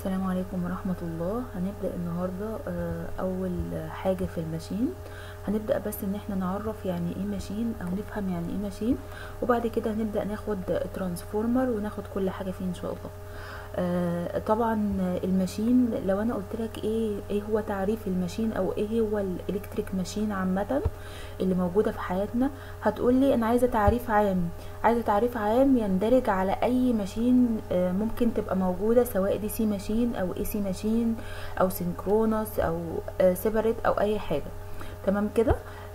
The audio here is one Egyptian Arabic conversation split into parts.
السلام عليكم ورحمة الله هنبدأ النهاردة آه، أول حاجة في الماشين هنبدأ بس ان احنا نعرف يعني ايه ماشين او نفهم يعني ايه ماشين وبعد كده هنبدأ ناخد ترانسفورمر وناخد كل حاجة فيه ان شاء الله آه، طبعا الماشين لو انا قلت لك ايه ايه هو تعريف الماشين او ايه هو الالكتريك ماشين عامه اللي موجوده في حياتنا هتقول لي انا عايزه تعريف عام عايزه تعريف عام يندرج على اي ماشين آه، ممكن تبقى موجوده سواء دي سي ماشين او اي سي ماشين او سينكرونس او سيبريت او اي حاجه تمام كده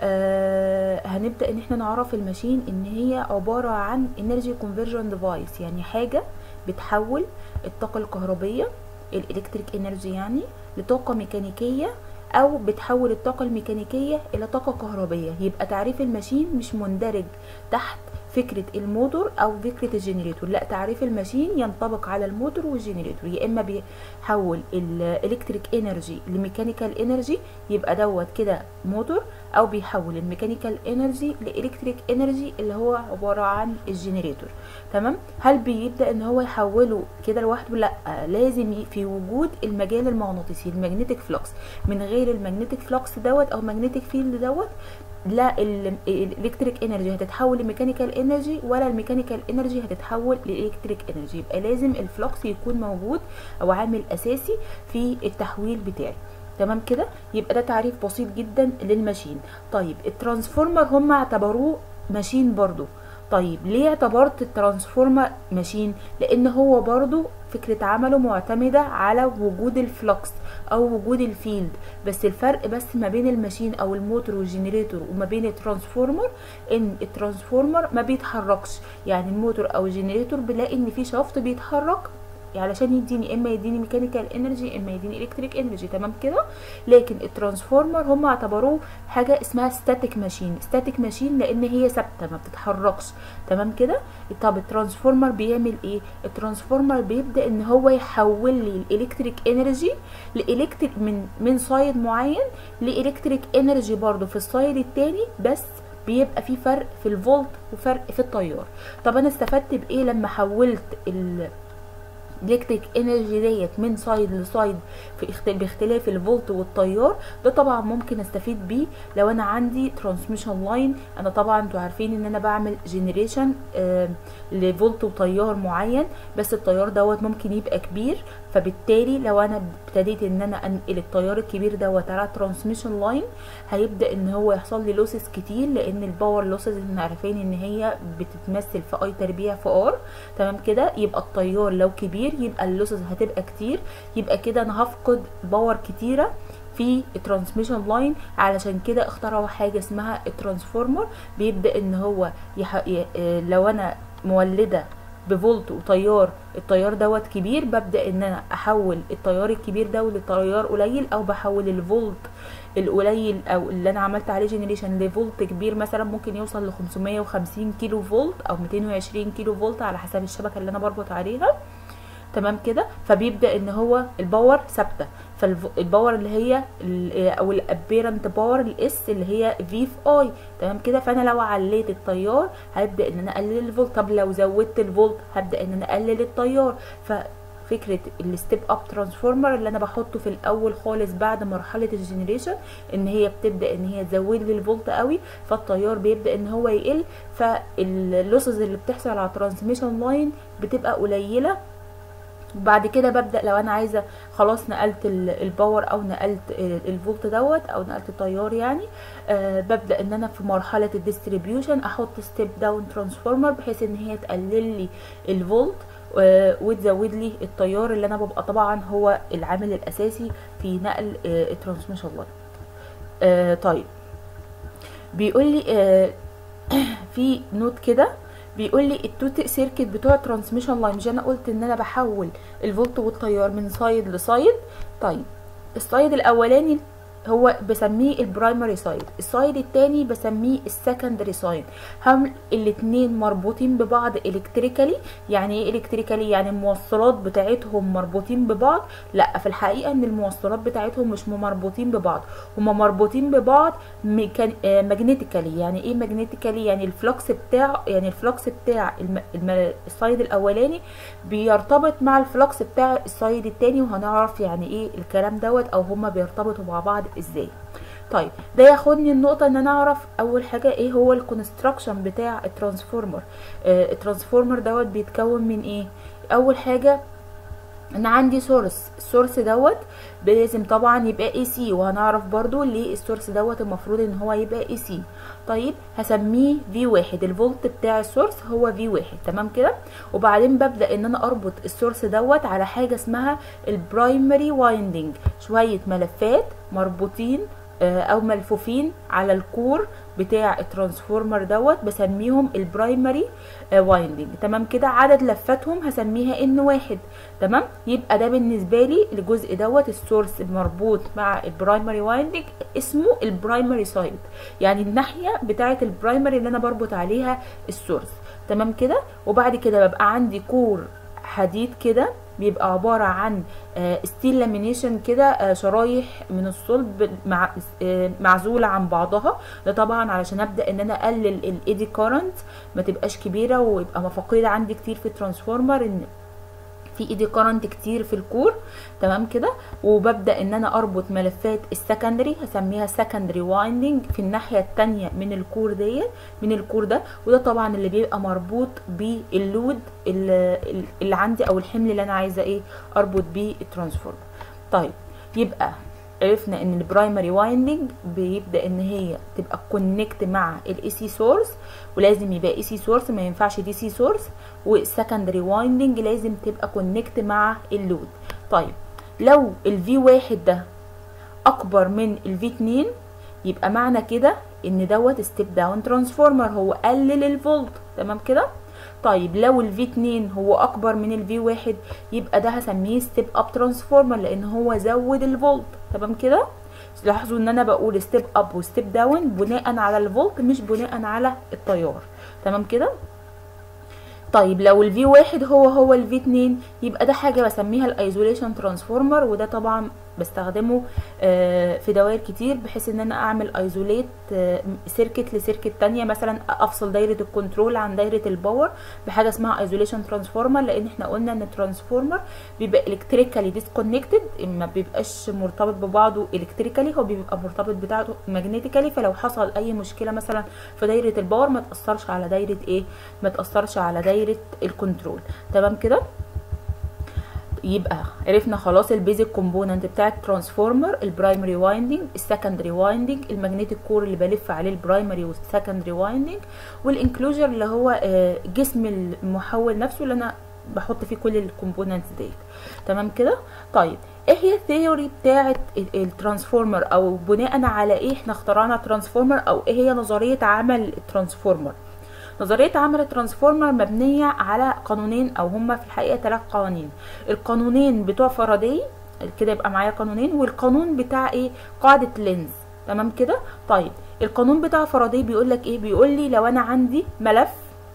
آه هنبدا ان احنا نعرف الماشين ان هي عباره عن انرجي كونفرجن ديفايس يعني حاجه بتحول الطاقه الكهربيه الالكتريك انرجي يعني لطاقه ميكانيكيه او بتحول الطاقه الميكانيكيه الى طاقه كهربيه يبقى تعريف الماشين مش مندرج تحت فكره الموتور او فكره الجنريتور لا تعريف الماشين ينطبق على الموتور والجنريتور يا اما بيحول الالكتريك انرجي لميكانيكال انرجي يبقى دوت كده موتور او بيحول الميكانيكال انرجي لالكتريك انرجي اللي هو عباره عن الجنريتور تمام هل بيبدا ان هو يحوله كده لوحده لا لازم في وجود المجال المغناطيسي المagnetic فلوكس من غير المagnetic فلوكس دوت او magnetic فيلد دوت لا الالكتريك انرجي هتتحول لميكانيكال انرجي ولا الميكانيكال انرجي هتتحول لالكتريك انرجي يبقى لازم الفلوكس يكون موجود او عامل اساسي في التحويل بتاعي تمام كده يبقى ده تعريف بسيط جدا للماشين طيب الترانسفورمر هم اعتبروه ماشين برضو طيب ليه اعتبرت الترانسفورمر ماشين لان هو برضو فكرة عمله معتمدة على وجود الفلكس او وجود الفيلد بس الفرق بس ما بين الماشين او الموتور والجنريتور وما بين الترانسفورمر ان الترانسفورمر ما بيتحركش يعني الموتور او الجنريتور بلاقي ان في شافت بيتحرك علشان يديني اما يديني ميكانيكال انرجي اما يديني الكتريك انرجي تمام كده لكن الترانسفورمر هم اعتبروه حاجه اسمها ستاتيك ماشين ستاتيك ماشين لان هي ثابته ما بتتحركش تمام كده طب الترانسفورمر بيعمل ايه الترانسفورمر بيبدا ان هو يحول لي الالكتريك انرجي لالكتريك من من سايد معين لالكتريك انرجي برضو في السايد التاني بس بيبقى في فرق في الفولت وفرق في التيار طب انا استفدت بايه لما حولت ال الكتريك انرجي ديت من سايد لسايد في باختلاف الفولت والتيار ده طبعا ممكن استفيد بيه لو انا عندي ترانسميشن لاين انا طبعا انتوا عارفين ان انا بعمل جنريشن آه لفولت وتيار معين بس التيار دوت ممكن يبقى كبير فبالتالي لو انا ابتديت ان انا انقل التيار الكبير دوت على ترانسميشن لاين هيبدا ان هو يحصل لي لوسز كتير لان الباور لوسز احنا عارفين ان هي بتتمثل في اي تربيع في ار تمام كده يبقى التيار لو كبير يبقى اللوسز هتبقى كتير يبقى كده انا هفقد باور كتيره في الترانسميشن لاين علشان كده اخترعوا حاجه اسمها الترانسفورمر بيبدا ان هو يح... ي... لو انا مولده بفولت وتيار التيار دوت كبير ببدا ان انا احول التيار الكبير ده لتيار قليل او بحول الفولت القليل او اللي انا عملت عليه جنريشن لفولت كبير مثلا ممكن يوصل ل 550 كيلو فولت او 220 كيلو فولت على حسب الشبكه اللي انا بربط عليها تمام كده فبيبدا ان هو الباور ثابته فالباور اللي هي او الابيرنت باور الاس اللي هي في في اي تمام كده فانا لو عليت التيار هبدا ان انا اقلل الفولت طب لو زودت الفولت هبدا ان انا اقلل التيار ف فكره الستيب اب ترانسفورمر اللي انا بحطه في الاول خالص بعد مرحله الجنريشن ان هي بتبدا ان هي تزود لي الفولت قوي فالتيار بيبدا ان هو يقل فاللوسز اللي بتحصل على الترانسميشن لاين بتبقى قليله وبعد كده ببدا لو انا عايزه خلاص نقلت الباور او نقلت الفولت دوت او نقلت التيار يعني آه ببدا ان انا في مرحله الديستريبيوشن احط ستيب داون ترانسفورمر بحيث ان هي تقلل لي الفولت آه وتزود لي التيار اللي انا ببقى طبعا هو العامل الاساسي في نقل آه الترانسميشن لاين آه طيب بيقول لي آه في نوت كده بيقول لي التو سيركت بتوع الترانسميشن لاين مش انا قلت ان انا بحول الفولت والتيار من سايد لسايد طيب السايد الاولاني هو بسميه البرايمري سايد السايد التاني بسميه السكندري سايد هم الاتنين مربوطين ببعض الكتريكالي يعني ايه الكتريكالي يعني الموصلات بتاعتهم مربوطين ببعض لا في الحقيقه ان الموصلات بتاعتهم مش مربوطين ببعض هما مربوطين ببعض ميكان... آه ماجنتيكالي يعني ايه ماجنتيكالي يعني الفلكس بتاع يعني الفلكس بتاع الم... الم... السايد الاولاني بيرتبط مع الفلكس بتاع السايد التاني وهنعرف يعني ايه الكلام دوت او هما بيرتبطوا مع بعض ازاي طيب ده ياخدني النقطة ان انا اعرف اول حاجة ايه هو الكونستراكشن بتاع الترانسفورمر آه الترانسفورمر دوت بيتكون من ايه اول حاجة انا عندي سورس السورس دوت لازم طبعا يبقى اي سي وهنعرف برضو ليه السورس دوت المفروض ان هو يبقى اي سي طيب هسميه في واحد الفولت بتاع السورس هو في واحد تمام كده وبعدين ببدا ان انا اربط السورس دوت على حاجه اسمها البرايمري وايندنج شويه ملفات مربوطين او ملفوفين على الكور بتاع الترانسفورمر دوت بسميهم البرايمري وايندنج تمام كده عدد لفاتهم هسميها ان واحد تمام يبقى ده بالنسبه لي الجزء دوت السورس المربوط مع البرايمري وايندنج اسمه البرايمري سايد يعني الناحيه بتاعه البرايمري اللي انا بربط عليها السورس تمام كده وبعد كده ببقى عندي كور حديد كده بيبقى عبارة عن ستيل لامينيشن كده شرايح من الصلب مع معزولة عن بعضها ده طبعا علشان ابدأ ان انا اقلل الايدي كارنت ما تبقاش كبيرة ويبقى مفاقيد عندي كتير في الترانسفورمر ان في ايدي كارنت كتير في الكور تمام كده وببدا ان انا اربط ملفات السكندري هسميها سكندري وايندنج في الناحيه التانية من الكور ديت من الكور ده وده طبعا اللي بيبقى مربوط باللود اللي, اللي عندي او الحمل اللي انا عايزه ايه اربط بيه الترانسفورمر طيب يبقى عرفنا ان البرايمري وايندنج بيبدا ان هي تبقى كونكت مع الاي سي سورس ولازم يبقى اي سي سورس ما ينفعش دي سي سورس والسكندري وايندنج لازم تبقى كونكت مع اللود طيب لو الفي واحد ده اكبر من الفي اتنين يبقى معنى كده ان دوت ستيب داون ترانسفورمر هو قلل الفولت تمام كده طيب لو الفي 2 هو اكبر من الفي 1 يبقى ده هسميه ستيب اب ترانسفورمر لان هو زود الفولت تمام كده لاحظوا ان انا بقول ستيب اب وستيب داون بناء على الفولت مش بناء على التيار تمام كده طيب لو الفي واحد هو هو الفي 2 يبقى ده حاجه بسميها الايزوليشن ترانسفورمر وده طبعا بستخدمه في دوائر كتير بحيث ان انا اعمل ايزوليت سيركت لسيركت تانية مثلا افصل دايره الكنترول عن دايره الباور بحاجه اسمها ايزوليشن ترانسفورمر لان احنا قلنا ان الترانسفورمر بيبقى الكتريكالي ديسكونكتد ما بيبقاش مرتبط ببعضه الكتريكالي هو بيبقى مرتبط بتاعته ماجنتيكالي فلو حصل اي مشكله مثلا في دايره الباور ما تاثرش على دايره ايه ما تاثرش على دايره الكنترول تمام كده يبقى عرفنا خلاص البيزك كومبوننت بتاع الترانسفورمر البرايمري وايندنج السكندري وايندنج المagnetic كور اللي بلف عليه البرايمري والسكندري وايندنج والانكلوجر اللي هو جسم المحول نفسه اللي انا بحط فيه كل الكومبوننتس ديت تمام كده طيب ايه هي الثيوري بتاعه الترانسفورمر او بناء على ايه احنا اخترعنا ترانسفورمر او ايه هي نظريه عمل الترانسفورمر نظرية عمل الترانسفورمر مبنية على قانونين او هما في الحقيقة ثلاث قوانين القانونين بتوع فاراداي كده يبقى معايا قانونين والقانون بتاع ايه قاعدة لينز تمام كده طيب القانون بتاع فاراداي بيقول لك ايه بيقول لي لو انا عندي ملف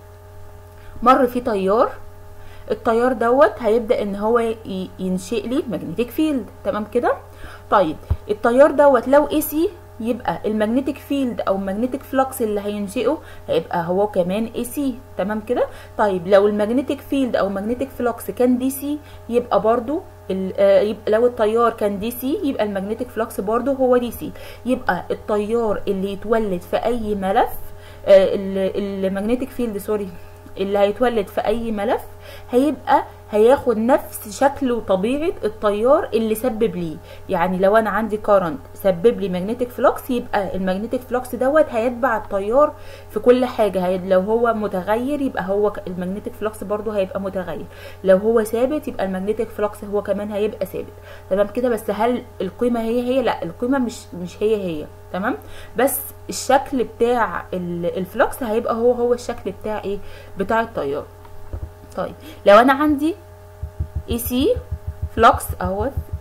مر فيه تيار التيار دوت هيبدا ان هو ينشئ لي ماجنتيك فيلد تمام كده طيب التيار دوت لو اي سي يبقى المagnetic فيلد او المagnetic فلكس اللي هينشئه هيبقى هو كمان اي سي تمام كده طيب لو المagnetic فيلد او magnetic فلكس كان دي سي يبقى برضو يبقى لو التيار كان دي سي يبقى المagnetic فلكس برضو هو دي سي يبقى التيار اللي يتولد في اي ملف المagnetic فيلد سوري اللي هيتولد في اي ملف هيبقى هياخد نفس شكل وطبيعه التيار اللي سبب ليه يعني لو انا عندي كارنت سبب لي ماجنتيك فلوكس يبقى الماجنتيك فلوكس دوت هيتبع التيار في كل حاجه هي لو هو متغير يبقى هو الماجنتيك فلوكس برضو هيبقى متغير لو هو ثابت يبقى الماجنتيك فلوكس هو كمان هيبقى ثابت تمام كده بس هل القيمه هي هي لا القيمه مش مش هي هي تمام بس الشكل بتاع الفلوكس هيبقى هو هو الشكل بتاع ايه بتاع التيار طيب لو انا عندي اي سي فلوكس اهوت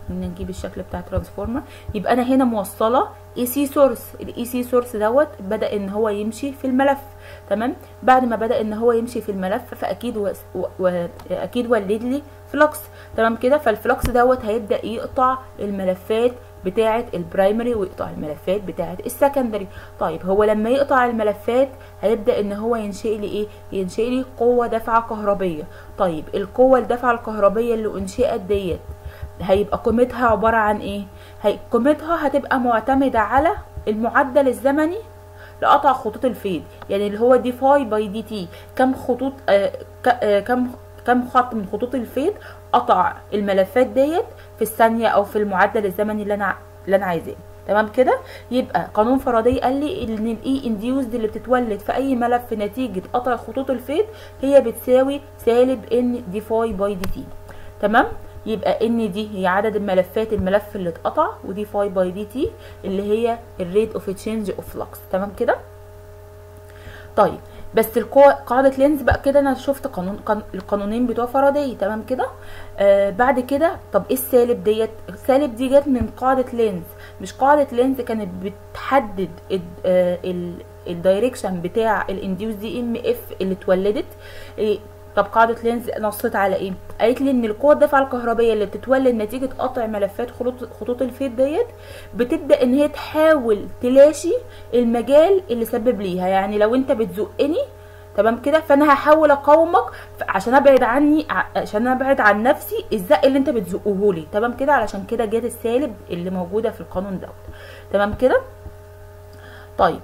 ان نجيب الشكل بتاع ترانسفورمر يبقى انا هنا موصله اي سي سورس الاي سي سورس دوت بدا ان هو يمشي في الملف تمام بعد ما بدا ان هو يمشي في الملف فاكيد و... و... اكيد ولد لي فلوكس تمام كده فالفلوكس دوت هيبدا يقطع الملفات بتاعه البرايمري ويقطع الملفات بتاعه السكندري طيب هو لما يقطع الملفات هيبدا ان هو ينشئ لي ايه ينشئ لي قوه دفعه كهربيه طيب القوه الدفعه الكهربيه اللي انشئت ديت هيبقى قيمتها عباره عن ايه هي قيمتها هتبقى معتمده على المعدل الزمني لقطع خطوط الفيد يعني اللي هو دي فاي باي دي تي كم خطوط آه آه كم كم خط من خطوط الفيد قطع الملفات ديت في الثانيه او في المعدل الزمني اللي انا اللي انا عايزاه تمام كده يبقى قانون فاراداي قال لي ان الاي انديوزد اللي بتتولد في اي ملف نتيجه قطع خطوط الفيد هي بتساوي سالب ان دي فاي باي دي تي تمام يبقى ان دي هي عدد الملفات الملف اللي اتقطع ودي فاي باي دي تي اللي هي الريت اوف تشينج اوف فلكس تمام كده طيب بس قاعدة لينز بقى كده انا شفت قانون القانونين بتوع فاراداي تمام كده آه بعد كده طب ايه السالب ديت السالب دي جت من قاعدة لينز مش قاعدة لينز كانت بتحدد آه الدايركشن بتاع الانديوس دي ام اف اللي اتولدت إيه طب قاعدة لينز نصت على ايه؟ قالت لي ان القوة الدفعة الكهربية اللي بتتولد نتيجة قطع ملفات خطوط خطوط الفيد ديت بتبدأ ان هي تحاول تلاشي المجال اللي سبب ليها يعني لو انت بتزقني تمام كده فانا هحاول اقاومك عشان ابعد عني عشان ابعد عن نفسي الزق اللي انت بتزقه لي تمام كده علشان كده جت السالب اللي موجوده في القانون دوت تمام كده طيب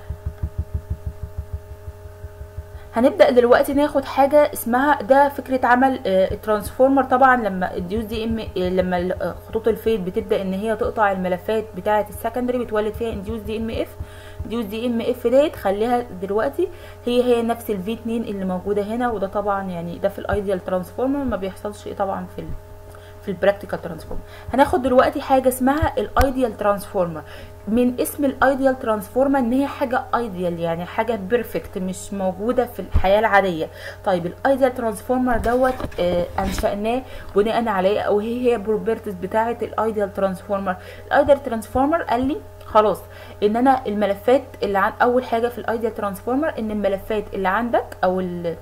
هنبدا دلوقتي ناخد حاجه اسمها ده فكره عمل الترانسفورمر طبعا لما الديوز دي ام لما خطوط الفيد بتبدا ان هي تقطع الملفات بتاعه السكندري بتولد فيها انديوز دي ام اف ديوز دي ام اف ديت خليها دلوقتي هي هي نفس الفي 2 اللي موجوده هنا وده طبعا يعني ده في الايديال ترانسفورمر ما بيحصلش طبعا في في البراكتيكال ترانسفورمر هناخد دلوقتي حاجه اسمها الايديال ترانسفورمر من اسم الايديال ترانسفورمر ان هي حاجه ايديال يعني حاجه بيرفكت مش موجوده في الحياه العاديه طيب الايديال ترانسفورمر دوت آه انشاناه بناء عليه او هي هي بروبرتيز بتاعه الايديال ترانسفورمر الايديال ترانسفورمر قال لي خلاص ان انا الملفات اللي عن اول حاجه في الايديال ترانسفورمر ان الملفات اللي عندك او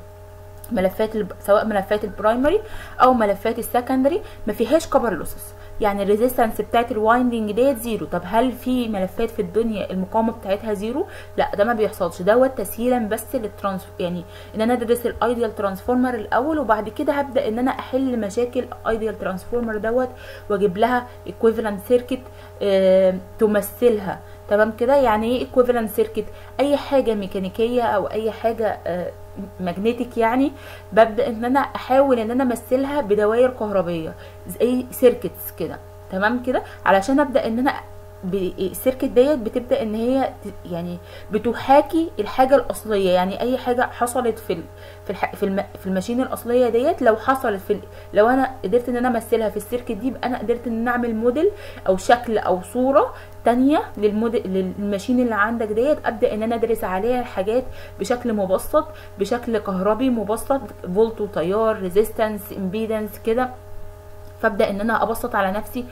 ملفات سواء ملفات البرايمري او ملفات السكندري ما فيهاش كبر لوسس يعني الريزيستنس بتاعت الوايندنج ديت زيرو طب هل في ملفات في الدنيا المقاومه بتاعتها زيرو لا ده ما بيحصلش دوت تسهيلا بس للترانس يعني ان انا ادرس الايديال ترانسفورمر الاول وبعد كده هبدا ان انا احل مشاكل ايديال ترانسفورمر دوت واجيب لها ايكويفالنت سيركت آه تمثلها تمام كده يعني ايه ايكويفالنت سيركت اي حاجه ميكانيكيه او اي حاجه آه ماجنتيك يعني ببدا ان انا احاول ان انا امثلها بدوائر كهربيه زي سيركتس كده تمام كده علشان ابدا ان انا السيركت ديت بتبدا ان هي يعني بتحاكي الحاجه الاصليه يعني اي حاجه حصلت في في الح... في, الم... في الماشين الاصليه ديت لو حصلت في ال... لو انا قدرت ان انا امثلها في السيركت دي يبقى انا قدرت ان انا اعمل موديل او شكل او صوره تانية للموديل للماشين اللي عندك ديت ابدا ان انا ادرس عليها الحاجات بشكل مبسط بشكل كهربي مبسط فولت وتيار ريزيستنس امبيدنس كده فابدا ان انا ابسط على نفسي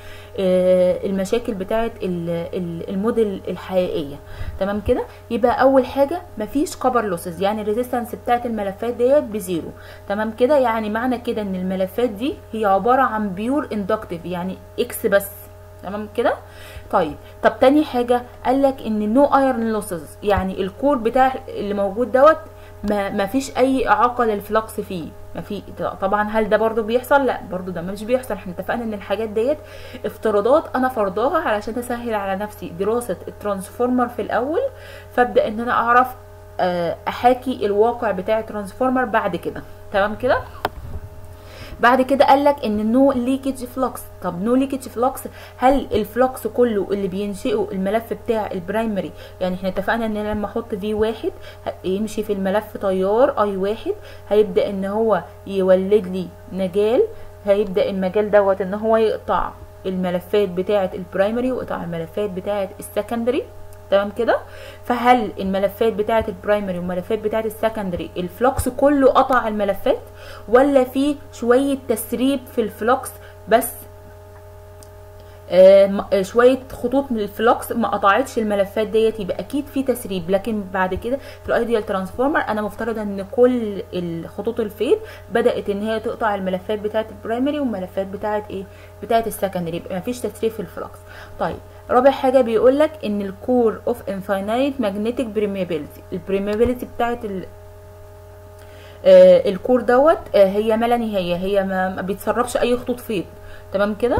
المشاكل بتاعه الموديل الحقيقيه تمام كده يبقى اول حاجه مفيش كبر لوسز يعني الريزيستنس بتاعه الملفات ديت بزيرو تمام كده يعني معنى كده ان الملفات دي هي عباره عن بيور اندكتيف يعني اكس بس تمام كده طيب طب تاني حاجه قال لك ان نو ايرون لوسز يعني الكور بتاع اللي موجود دوت ما ما فيش اي اعاقه للفلكس فيه ما في طبعا هل ده برضو بيحصل لا برضو ده مش بيحصل احنا اتفقنا ان الحاجات ديت افتراضات انا فرضاها علشان اسهل على نفسي دراسه الترانسفورمر في الاول فابدا ان انا اعرف احاكي الواقع بتاع الترانسفورمر بعد كده تمام كده بعد كده قال لك ان نو ليكج فلوكس طب نو ليكج فلوكس هل الفلوكس كله اللي بينشئه الملف بتاع البرايمري يعني احنا اتفقنا ان لما احط في واحد يمشي في الملف تيار اي واحد هيبدا ان هو يولد لي مجال هيبدا المجال دوت ان هو يقطع الملفات بتاعه البرايمري ويقطع الملفات بتاعه السكندري تمام كده فهل الملفات بتاعه البرايمري والملفات بتاعه السكندري الفلوكس كله قطع الملفات ولا في شويه تسريب في الفلوكس بس آه، م- آه، شويه خطوط من الفلوكس ما قطعتش الملفات ديت يبقى اكيد في تسريب لكن بعد كده في الايديال ترانسفورمر انا مفترضه ان كل الخطوط الفيد بدات ان هي تقطع الملفات بتاعه البرايمري والملفات بتاعه ايه بتاعه السكندري يبقى مفيش تسريب في الفلوكس طيب رابع حاجه بيقول لك ان الكور اوف انفاينايت ماجنتيك بريميابيلتي البريميابيلتي بتاعه ال آه، الكور دوت آه، هي ما لا نهايه هي ما ما بيتسربش اي خطوط فيض تمام كده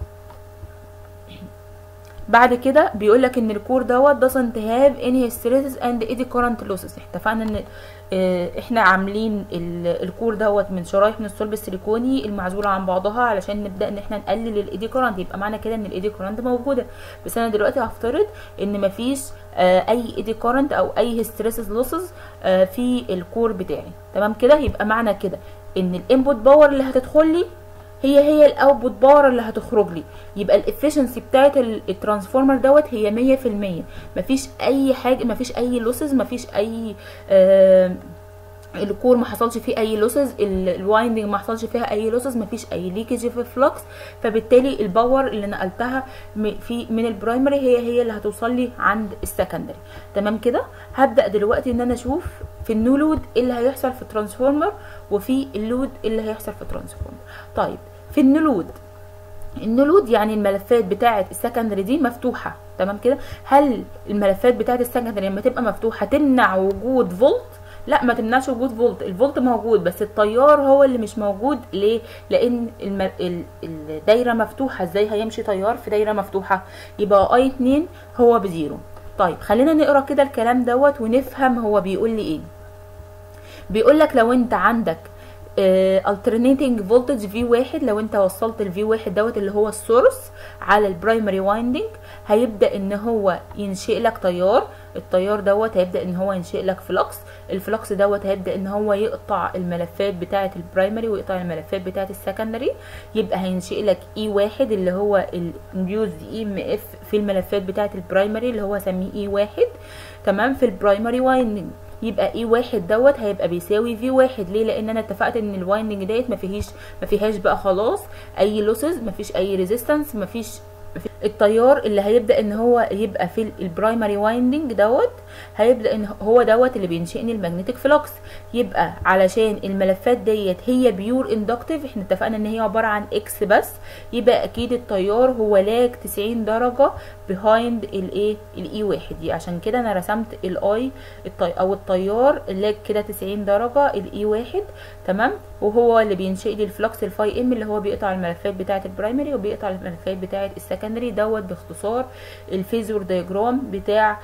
بعد كده بيقول لك ان الكور دوت doesn't have any hysteresis and eddy current losses اتفقنا ان آه، احنا عاملين ال- الكور دوت من شرايح من الصلب السيليكوني المعزوله عن بعضها علشان نبدا ان احنا نقلل الايدي كورنت يبقى معنى كده ان الايدي كورنت موجوده بس انا دلوقتي هفترض ان مفيش آه، اي ايدي كورنت او اي هيستريسز لوسز في الكور بتاعي تمام كده يبقى معنى كده ان الانبوت باور اللي هتدخل لي هي هي الاوتبوت باور اللي هتخرج لي يبقى الافشنسي بتاعه ال- الترانسفورمر دوت هي 100% مفيش اي حاجه مفيش اي لوسز مفيش اي آه الكور ما حصلش فيه اي لوسز الوايندنج ما حصلش فيها اي لوسز ما فيش اي ليكج في الفلوكس فبالتالي الباور اللي نقلتها م- في من البرايمري هي هي اللي هتوصل لي عند السكندري تمام كده هبدا دلوقتي ان انا اشوف في النو لود ايه اللي هيحصل في الترانسفورمر وفي اللود إيه اللي هيحصل في الترانسفورمر طيب في النو لود النلود يعني الملفات بتاعه السكندري دي مفتوحه تمام كده هل الملفات بتاعه السكندري لما تبقى مفتوحه تمنع وجود فولت لا ما تمنعش وجود فولت الفولت موجود بس التيار هو اللي مش موجود ليه لان الم... ال... الدايره مفتوحه ازاي هيمشي تيار في دايره مفتوحه يبقى اي 2 هو بزيرو طيب خلينا نقرا كده الكلام دوت ونفهم هو بيقول لي ايه بيقول لك لو انت عندك alternating voltage في واحد لو انت وصلت الفي واحد دوت اللي هو السورس على البرايمري وايندنج هيبدا ان هو ينشئ لك تيار التيار دوت هيبدا ان هو ينشئ لك فلكس الفلكس دوت هيبدا ان هو يقطع الملفات بتاعه البرايمري ويقطع الملفات بتاعه السكندري يبقى هينشئ لك اي واحد اللي هو الانديوز اي ام اف في الملفات بتاعه البرايمري اللي هو سميه اي واحد تمام في البرايمري وايندنج يبقى اي واحد دوت هيبقى بيساوي في واحد ليه لان انا اتفقت ان الوايندنج ديت ما فيهيش ما فيهاش بقى خلاص اي لوسز ما فيش اي ريزيستنس ما فيش التيار اللي هيبدا ان هو يبقى في البرايمري وايندنج دوت هيبدا ان هو دوت اللي بينشئني المagnetic فلوكس يبقى علشان الملفات ديت هي بيور اندكتيف احنا اتفقنا ان هي عباره عن اكس بس يبقى اكيد التيار هو لاج 90 درجه بيهايند الايه الاي واحد دي عشان كده انا رسمت الاي الطي او التيار لاج كده 90 درجه الاي واحد تمام وهو اللي بينشئ لي الفلكس الفاي ام اللي هو بيقطع الملفات بتاعه البرايمري وبيقطع الملفات بتاعه السكندري دوت باختصار الفيزور دايجرام بتاع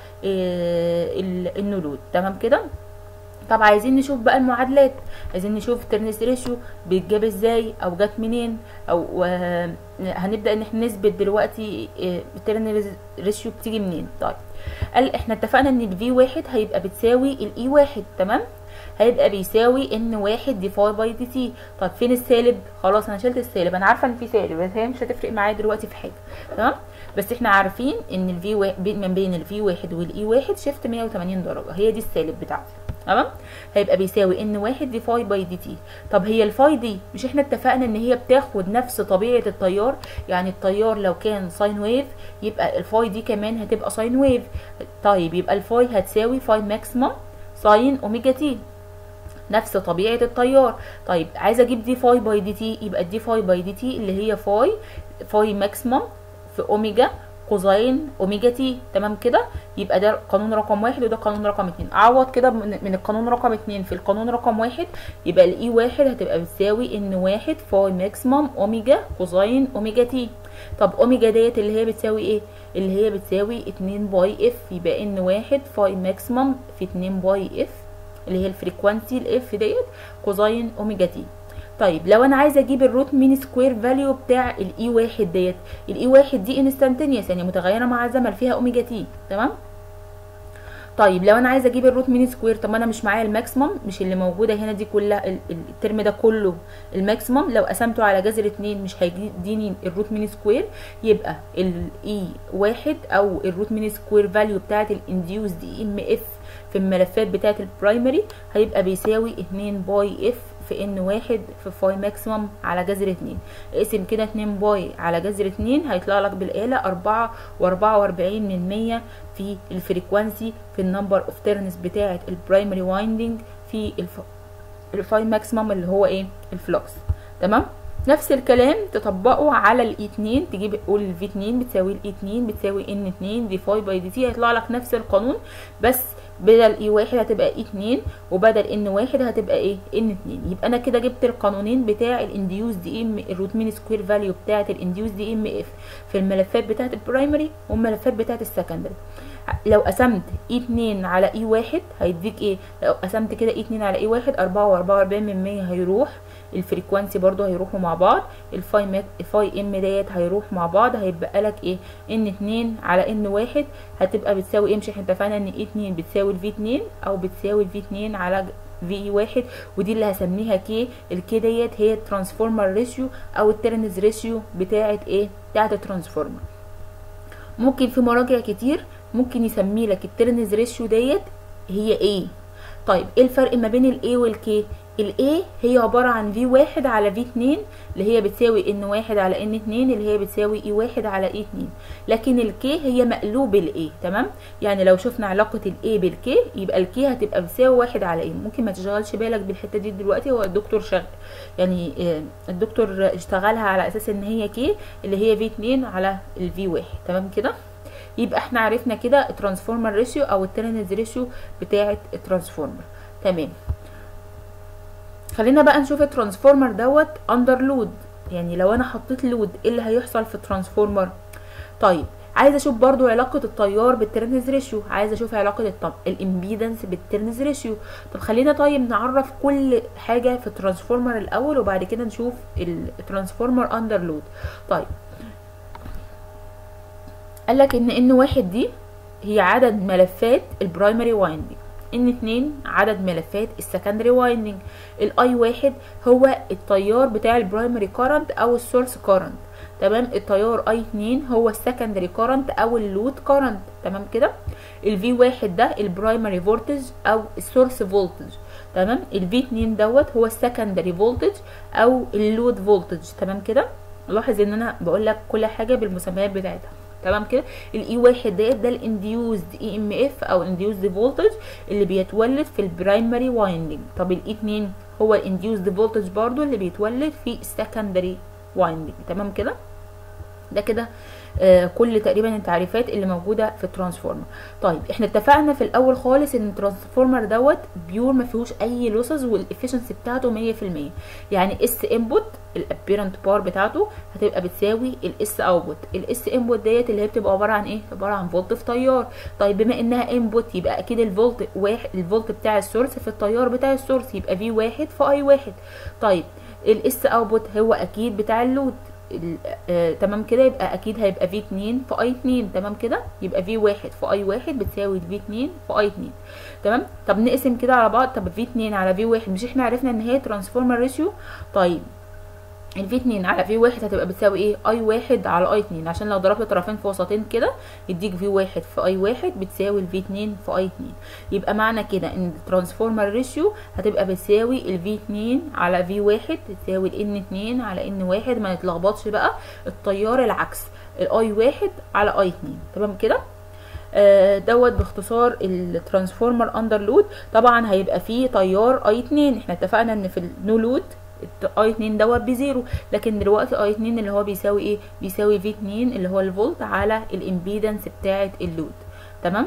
النولود تمام كده طب عايزين نشوف بقى المعادلات عايزين نشوف الترنس ريشيو بيتجاب ازاي او جت منين او آه هنبدا ان احنا نثبت دلوقتي الترنس ريشيو بتيجي منين طيب قال احنا اتفقنا ان الفي واحد هيبقى بتساوي الاي واحد تمام هيبقى بيساوي ان واحد دي فاي باي دي تي طب فين السالب خلاص انا شلت السالب انا عارفه ان في سالب بس هي مش هتفرق معايا دلوقتي في حاجه تمام بس احنا عارفين ان الفي واحد من بين الفي واحد والاي واحد شيفت 180 درجه هي دي السالب بتاعتي تمام هيبقى بيساوي ان واحد دي فاي باي دي تي طب هي الفاي دي مش احنا اتفقنا ان هي بتاخد نفس طبيعه التيار يعني التيار لو كان ساين ويف يبقى الفاي دي كمان هتبقى ساين ويف طيب يبقى الفاي هتساوي فاي ماكسيمم ساين اوميجا تي نفس طبيعه التيار طيب عايزه اجيب دي فاي باي دي تي يبقى دي فاي باي دي تي اللي هي فاي فاي ماكسيمم في اوميجا كوزين اوميجا تي تمام كده يبقى ده قانون رقم واحد وده قانون رقم اتنين اعوض كده من القانون رقم اتنين في القانون رقم واحد يبقى الاي واحد هتبقى بتساوي ان واحد فاي ماكسيمم اوميجا كوزين اوميجا تي طب اوميجا ديت اللي هي بتساوي ايه اللي هي بتساوي اتنين باي اف يبقى ان واحد فاي ماكسيمم في اتنين باي اف اللي هي الفريكوانسي الاف ديت كوزين اوميجا تي طيب لو انا عايزه اجيب الروت مين سكوير فاليو بتاع الاي واحد ديت الاي واحد دي انستانتينيوس يعني متغيره مع الزمن فيها اوميجا تي تمام طيب لو انا عايزه اجيب الروت مين سكوير طب انا مش معايا الماكسيمم مش اللي موجوده هنا دي كلها الترم ده كله الماكسيمم لو قسمته على جذر اتنين مش هيديني الروت مين سكوير يبقى الاي واحد او الروت مين سكوير فاليو بتاعت الانديوز دي ام اف في الملفات بتاعت البرايمري هيبقى بيساوي اتنين باي اف في ان واحد في فاي ماكسيمم على جذر اتنين اقسم كده اتنين باي على جذر اتنين هيطلع لك بالآلة اربعة واربعة واربعين من مية في الفريكوانسي في النمبر اوف تيرنز بتاعة البرايمري وايندنج في الف... الفاي ماكسيمم اللي هو ايه الفلوكس تمام نفس الكلام تطبقه على الاي 2 تجيب قول الفي 2 بتساوي الاي 2 بتساوي ان 2 دي فاي باي دي تي هيطلع لك نفس القانون بس بدل اي واحد هتبقى اي 2 وبدل ان واحد هتبقى ايه ان 2 يبقى انا كده جبت القانونين بتاع الانديوس دي ام الروت مين سكوير فاليو بتاعه الانديوس دي ام اف في الملفات بتاعه البرايمري والملفات بتاعه السكندري لو قسمت اي 2 على اي واحد هيديك ايه لو قسمت كده اي 2 على اي واحد 4 و44 من 100 هيروح الفريكوانسي برضو هيروحوا مع بعض الفاي ماك الفاي ام ديت هيروح مع بعض هيبقى لك ايه ان 2 على ان واحد هتبقى بتساوي ايه مش احنا اتفقنا ان اي 2 بتساوي الفي 2 او بتساوي الفي 2 على في اي واحد ودي اللي هسميها كي الكي ديت هي الترانسفورمر ريشيو او الترنز ريشيو بتاعه ايه بتاعه الترانسفورمر ممكن في مراجع كتير ممكن يسمي لك الترنز ريشيو ديت هي ايه طيب ايه الفرق ما بين الاي والكي الاي هي عبارة عن في واحد على في اتنين اللي هي بتساوي ان واحد على ان اتنين اللي هي بتساوي اي واحد على اي اتنين لكن الكي هي مقلوب الاي تمام يعني لو شفنا علاقة الاي بالكي يبقى الكي هتبقى بتساوي واحد على ايه ممكن ما تشغلش بالك بالحتة دي دلوقتي هو الدكتور شغل يعني الدكتور اشتغلها على اساس ان هي كي اللي هي في اتنين على الفي واحد تمام كده يبقى احنا عرفنا كده الترانسفورمر ريشيو او الترنز ريشيو بتاعه الترانسفورمر تمام خلينا بقى نشوف الترانسفورمر دوت اندر لود يعني لو انا حطيت لود ايه اللي هيحصل في الترانسفورمر طيب عايزه اشوف برضو علاقه التيار بالترنز ريشيو عايزه اشوف علاقه الطب الامبيدنس بالترنز ريشيو طب خلينا طيب نعرف كل حاجه في الترانسفورمر الاول وبعد كده نشوف الترانسفورمر اندر لود طيب قال لك ان ان واحد دي هي عدد ملفات البرايمري وايندنج ان اتنين عدد ملفات السكندري وايندنج الاي واحد هو التيار بتاع البرايمري كارنت او السورس كارنت تمام التيار اي 2 هو السكندري كارنت او اللود كارنت تمام كده الفي واحد ده البرايمري فولتج او السورس فولتج تمام الفي 2 دوت هو السكندري فولتج او اللود فولتج تمام كده لاحظ ان انا بقول لك كل حاجه بالمسميات بتاعتها تمام كده الاي واحد ديت ده الانديوزد اي ام اف او الانديوزد فولتج اللي بيتولد في البرايمري وايندنج طب الاي 2 هو الانديوزد فولتج برضو اللي بيتولد في السكندري وايندنج تمام كده ده كده آه كل تقريبا التعريفات اللي موجوده في الترانسفورمر طيب احنا اتفقنا في الاول خالص ان الترانسفورمر دوت بيور ما فيهوش اي لوسز والافشنسي بتاعته 100% يعني اس انبوت الابيرنت بار بتاعته هتبقى بتساوي الاس اوتبوت الاس انبوت ديت اللي هي بتبقى عباره عن ايه عباره عن فولت في تيار طيب بما انها انبوت يبقى اكيد الفولت واحد الفولت بتاع السورس في التيار بتاع السورس يبقى في واحد في اي واحد طيب الاس اوتبوت هو اكيد بتاع اللود آه تمام كده يبقى اكيد هيبقى في 2 في اي 2 تمام كده يبقى في 1 في اي 1 بتساوي في 2 في اي 2 تمام طب نقسم كده على بعض طب في 2 على في 1 مش احنا عرفنا ان هي ترانسفورمر ريشيو طيب الفي 2 على في 1 هتبقى بتساوي ايه اي 1 على اي 2 عشان لو ضربت طرفين في وسطين كده يديك في 1 في اي 1 بتساوي الفي 2 في اي 2 يبقى معنى كده ان الترانسفورمر ريشيو هتبقى بتساوي الفي 2 على في 1 تساوي الان 2 على ان 1 ما نتلخبطش بقى التيار العكس الاي 1 على اي 2 تمام كده آه دوت باختصار الترانسفورمر اندر لود طبعا هيبقى فيه تيار اي 2 احنا اتفقنا ان في النو لود اي 2 دوت بزيرو لكن دلوقتي اي 2 اللي هو بيساوي ايه بيساوي في 2 اللي هو الفولت على الامبيدنس بتاعه اللود تمام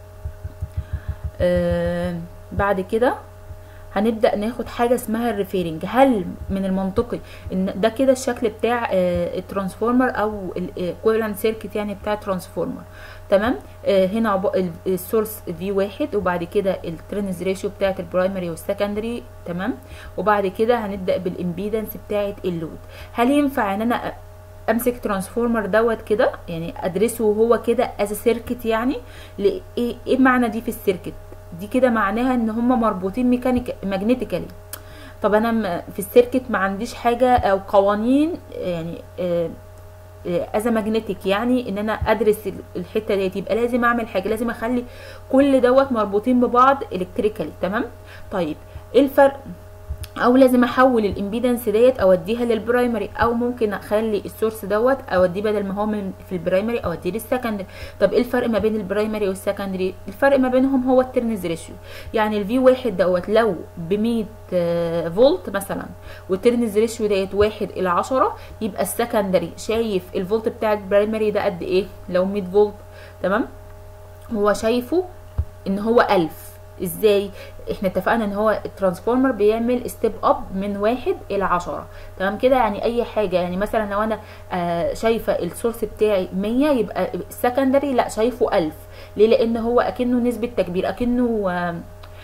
آه بعد كده هنبدا ناخد حاجه اسمها الريفيرنج هل من المنطقي ان ده كده الشكل بتاع آه الترانسفورمر او الايكويفالنت سيركت يعني بتاع الترانسفورمر تمام آه هنا السورس في واحد وبعد كده الترنز ريشيو بتاعت البرايمري والسكندري تمام وبعد كده هنبدا بالامبيدنس بتاعت اللود هل ينفع ان انا امسك ترانسفورمر دوت كده يعني ادرسه وهو كده از سيركت يعني ايه ايه معنى دي في السيركت دي كده معناها ان هما مربوطين ميكانيك ماجنتيكالي طب انا في السيركت ما عنديش حاجه او قوانين يعني از ماجنتيك يعني ان انا ادرس الحته ديت يبقى لازم اعمل حاجه لازم اخلي كل دوت مربوطين ببعض الكتريكالي تمام طيب ايه الفرق او لازم احول الامبيدنس ديت اوديها للبرايمري او ممكن اخلي السورس دوت اوديه بدل ما هو من في البرايمري اوديه للسكندري طب ايه الفرق ما بين البرايمري والسكندري الفرق ما بينهم هو الترنز ريشيو يعني الفي واحد دوت لو ب 100 فولت مثلا والترنز ريشيو ديت واحد الى 10 يبقى السكندري شايف الفولت بتاع البرايمري ده قد ايه لو 100 فولت تمام هو شايفه ان هو 1000 ازاي احنا اتفقنا ان هو الترانسفورمر بيعمل ستيب اب من واحد الى عشرة تمام كده يعني اي حاجه يعني مثلا لو انا آه شايفه السورس بتاعي 100 يبقى السكندري لا شايفه 1000 ليه لان هو اكنه نسبه تكبير اكنه آه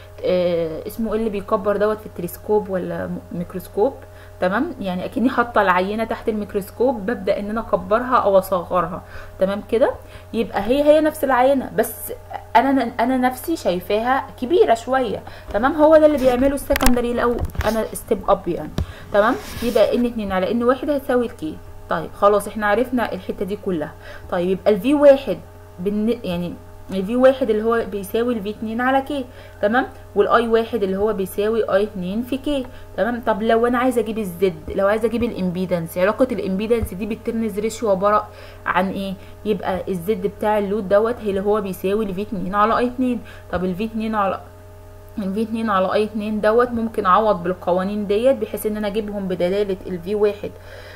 آه اسمه ايه اللي بيكبر دوت في التلسكوب ولا ميكروسكوب تمام يعني اكني حاطه العينه تحت الميكروسكوب ببدا ان انا اكبرها او اصغرها تمام كده يبقى هي هي نفس العينه بس انا انا نفسي شايفاها كبيره شويه تمام هو ده اللي بيعمله السكندري لو انا ستيب اب يعني تمام يبقى ان 2 على ان 1 هتساوي الكي طيب خلاص احنا عرفنا الحته دي كلها طيب يبقى الفي واحد بالن... يعني الفي واحد اللي هو بيساوي الفي اتنين على كي تمام والاي واحد اللي هو بيساوي اي اتنين في كي تمام طب لو انا عايزه اجيب الزد لو عايزه اجيب الامبيدنس علاقه الامبيدنس دي بالترنز ريشيو عباره عن ايه يبقى الزد بتاع اللود دوت اللي هو بيساوي الفي اتنين على اي اتنين طب الفي اتنين على الفي اتنين على اي اتنين دوت ممكن اعوض بالقوانين ديت بحيث ان انا اجيبهم بدلاله الفي واحد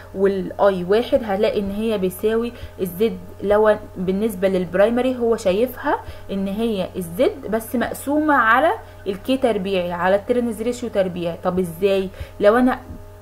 والاي واحد هلاقي ان هي بيساوي الزد لو بالنسبه للبرايمري هو شايفها ان هي الزد بس مقسومه على الكي تربيعي على الترنز ريشيو تربيعي طب ازاي لو انا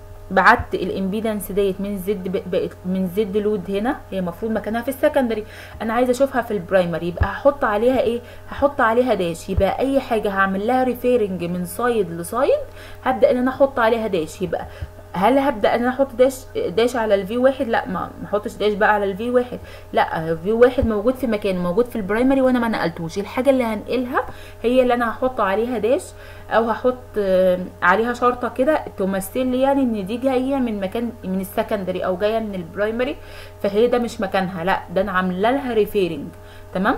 بعت الامبيدنس ديت من زد بقت من زد لود هنا هي المفروض مكانها في السكندري انا عايزه اشوفها في البرايمري يبقى هحط عليها ايه هحط عليها داش يبقى اي حاجه هعمل لها ريفيرنج من سايد لسايد هبدا ان انا احط عليها داش يبقى هل هبدا ان انا احط داش داش على الفي واحد لا ما احطش داش بقى على الفي واحد لا الفي واحد موجود في مكان موجود في البرايمري وانا ما نقلتوش الحاجه اللي هنقلها هي اللي انا هحط عليها داش او هحط عليها شرطه كده تمثل لي يعني ان دي جايه من مكان من السكندري او جايه من البرايمري فهي ده مش مكانها لا ده انا عامله لها ريفيرنج تمام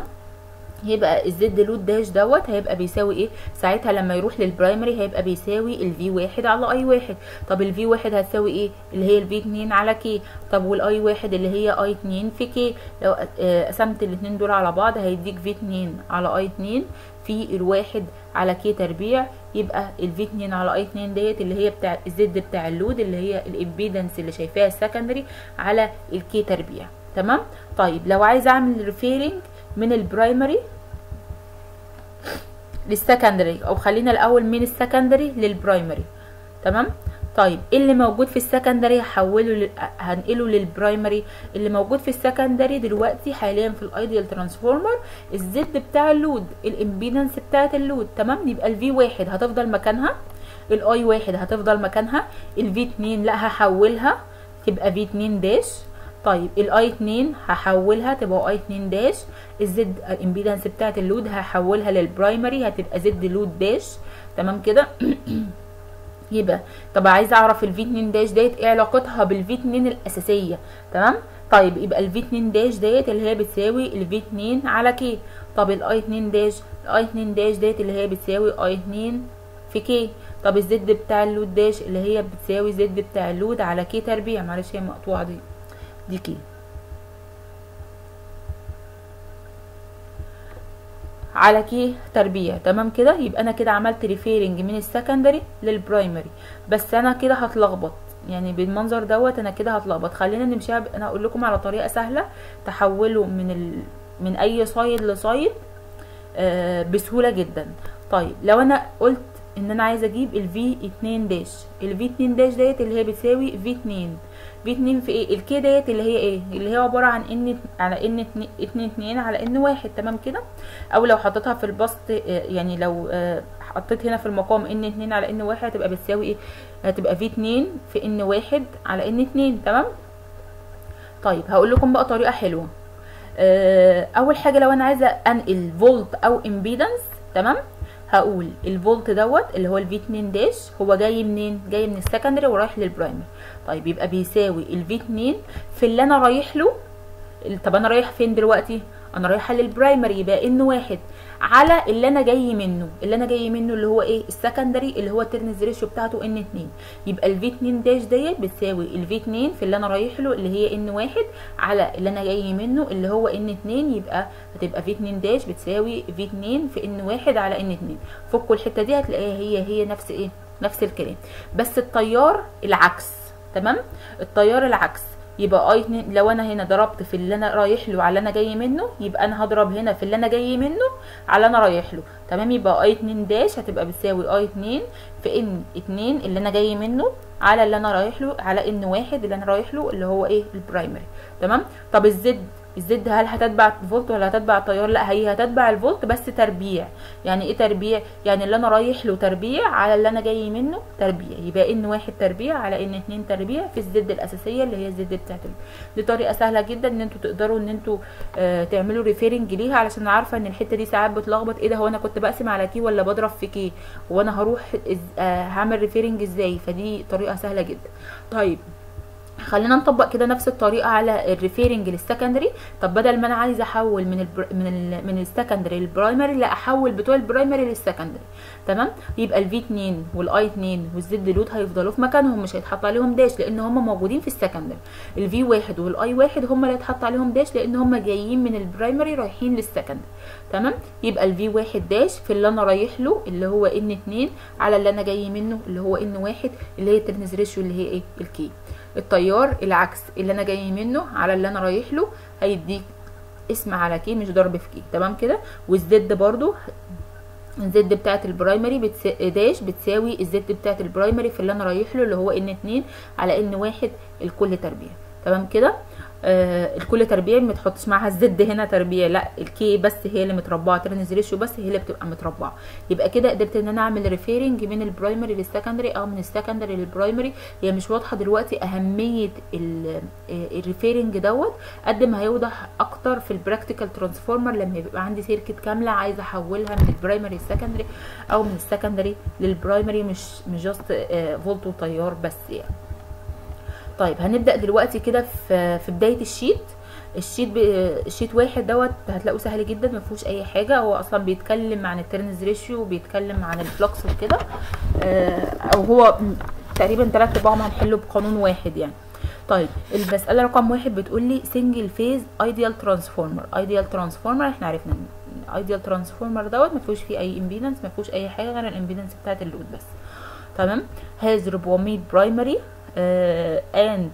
يبقى الزد لود داش دوت هيبقى بيساوي ايه ساعتها لما يروح للبرايمري هيبقى بيساوي الفي واحد على اي واحد طب الفي واحد هتساوي ايه اللي هي الفي اتنين على كي طب والاي واحد اللي هي اي اتنين في كي لو قسمت الاتنين دول على بعض هيديك في اتنين على اي اتنين في الواحد على كي تربيع يبقى الفي 2 على اي 2 ديت اللي هي بتاع الزد بتاع اللود اللي هي الامبيدنس اللي شايفاها السكندري على الكي تربيع تمام طيب لو عايزه اعمل ريفيرنج من البرايمري للسكندري او خلينا الاول من السكندري للبرايمري تمام طيب ايه اللي موجود في السكندري هحوله ل... هنقله للبرايمري اللي موجود في السكندري دلوقتي حاليا في الايديال ترانسفورمر الزد بتاع اللود الامبيدنس بتاعه اللود تمام يبقى الفي واحد هتفضل مكانها الاي واحد هتفضل مكانها الفي اتنين لا هحولها تبقى في اتنين داش طيب الاي 2 هحولها تبقى اي 2 داش الزد الامبيدنس بتاعت اللود هحولها للبرايمري هتبقى زد لود داش تمام كده يبقى طب عايزه اعرف الفي 2 داش ديت ايه علاقتها بالفي 2 الاساسيه تمام طيب يبقى الفي 2 داش ديت اللي هي بتساوي الفي 2 على كي طب الاي 2 داش الاي 2 داش ديت اللي هي بتساوي اي 2 في كي طب الزد بتاع اللود داش اللي هي بتساوي زد بتاع اللود على كي تربيع معلش هي مقطوعه دي دي كي على كي تربيع تمام كده يبقى انا كده عملت ريفيرنج من السكندري للبرايمري بس انا كده هتلخبط يعني بالمنظر دوت انا كده هتلخبط خلينا نمشيها ب... انا هقول لكم على طريقه سهله تحولوا من ال... من اي سايد لسايد آه بسهوله جدا طيب لو انا قلت ان انا عايزه اجيب الفي 2 داش الفي 2 داش ديت اللي هي بتساوي في 2 في 2 في ايه الكي ديت اللي هي ايه اللي هي عباره عن ان على ان 2 2 على ان 1 تمام كده او لو حطيتها في البسط يعني لو حطيت هنا في المقام ان 2 على ان 1 هتبقى بتساوي ايه هتبقى في 2 في ان 1 على ان 2 تمام طيب هقول لكم بقى طريقه حلوه اول حاجه لو انا عايزه انقل فولت او امبيدنس تمام هقول الفولت دوت اللي هو الفي 2 داش هو جاي منين جاي من السكندري ورايح للبرايمري طيب يبقى بيساوي الفي 2 في اللي انا رايح له طب انا رايح فين دلوقتي انا رايحه للبرايمري يبقى ان واحد على اللي انا جاي منه اللي انا جاي منه اللي هو ايه السكندري اللي هو الترنز ريشيو بتاعته ان 2 يبقى الفي 2 داش ديت بتساوي الفي 2 في اللي انا رايح له اللي هي ان واحد على اللي انا جاي منه اللي هو ان 2 يبقى هتبقى في 2 داش بتساوي في 2 في ان واحد على ان 2 فكوا الحته دي هتلاقيها هي هي نفس ايه نفس الكلام بس التيار العكس تمام التيار العكس يبقى اي 2 لو انا هنا ضربت في اللي انا رايح له على اللي انا جاي منه يبقى انا هضرب هنا في اللي انا جاي منه على اللي انا رايح له تمام يبقى اي 2 داش هتبقى بتساوي اي 2 في ان 2 اللي انا جاي منه على اللي انا رايح له على ان واحد اللي انا رايح له اللي هو ايه البرايمري تمام طب الزد الزد هل هتتبع الفولت ولا هتتبع التيار لا هي هتتبع الفولت بس تربيع يعني ايه تربيع يعني اللي انا رايح له تربيع على اللي انا جاي منه تربيع يبقى ان واحد تربيع على ان اتنين تربيع في الزد الاساسيه اللي هي الزد بتاعت دي طريقه سهله جدا ان انتوا تقدروا ان انتوا آه تعملوا ريفيرنج ليها علشان عارفه ان الحته دي ساعات بتلخبط ايه ده هو انا كنت بقسم على كي ولا بضرب في كي وانا هروح آه هعمل ريفيرنج ازاي فدي طريقه سهله جدا طيب خلينا نطبق كده نفس الطريقه على الريفيرنج للسكندري طب بدل ما انا عايز احول من البر... من ال... من السكندري للبرايمري لا احول بتوع البرايمري للسكندري تمام يبقى الفي 2 والاي 2 والزد لود هيفضلوا في مكانهم مش هيتحط عليهم داش لان هم موجودين في السكندري الفي 1 والاي 1 هم اللي هيتحط عليهم داش لان هم جايين من البرايمري رايحين للسكندري تمام يبقى الفي 1 داش في اللي انا رايح له اللي هو ان 2 على اللي انا جاي منه اللي هو ان 1 اللي هي الترنز ريشيو اللي هي ايه الكي التيار العكس اللي انا جاي منه على اللي انا رايح له هيديك اسم على كي مش ضرب في كي تمام كده والزد برضو الزد بتاعت البرايمري بتس... داش بتساوي الزد بتاعت البرايمري في اللي انا رايح له اللي هو ان 2 على ان واحد الكل تربيع تمام كده آه الكل تربيع ما تحطش معاها الزد هنا تربيع لا الكي بس هي اللي متربعه ترنز ريشيو بس هي اللي بتبقى متربعه يبقى كده قدرت ان انا اعمل ريفيرنج من البرايمري للسكندري او من السكندري للبرايمري هي مش واضحه دلوقتي اهميه الريفيرنج دوت قد ما هيوضح اكتر في البراكتيكال ترانسفورمر لما يبقى عندي سيركت كامله عايزه احولها من البرايمري للسكندري او من السكندري للبرايمري مش مش جاست فولت وتيار بس يعني طيب هنبدا دلوقتي كده في في بدايه الشيت الشيت ب... الشيت واحد دوت هتلاقوه سهل جدا ما فيهوش اي حاجه هو اصلا بيتكلم عن الترنز ريشيو وبيتكلم عن الفلكس وكده آه او هو تقريبا تلات ارباعهم هنحله بقانون واحد يعني طيب المساله رقم واحد بتقول لي سنجل فيز ايديال ترانسفورمر ايديال ترانسفورمر احنا عرفنا ايديال ترانسفورمر دوت ما فيهوش فيه اي امبيدنس ما فيهوش اي حاجه غير الامبيدنس بتاعت اللود بس تمام هاز 400 برايمري اند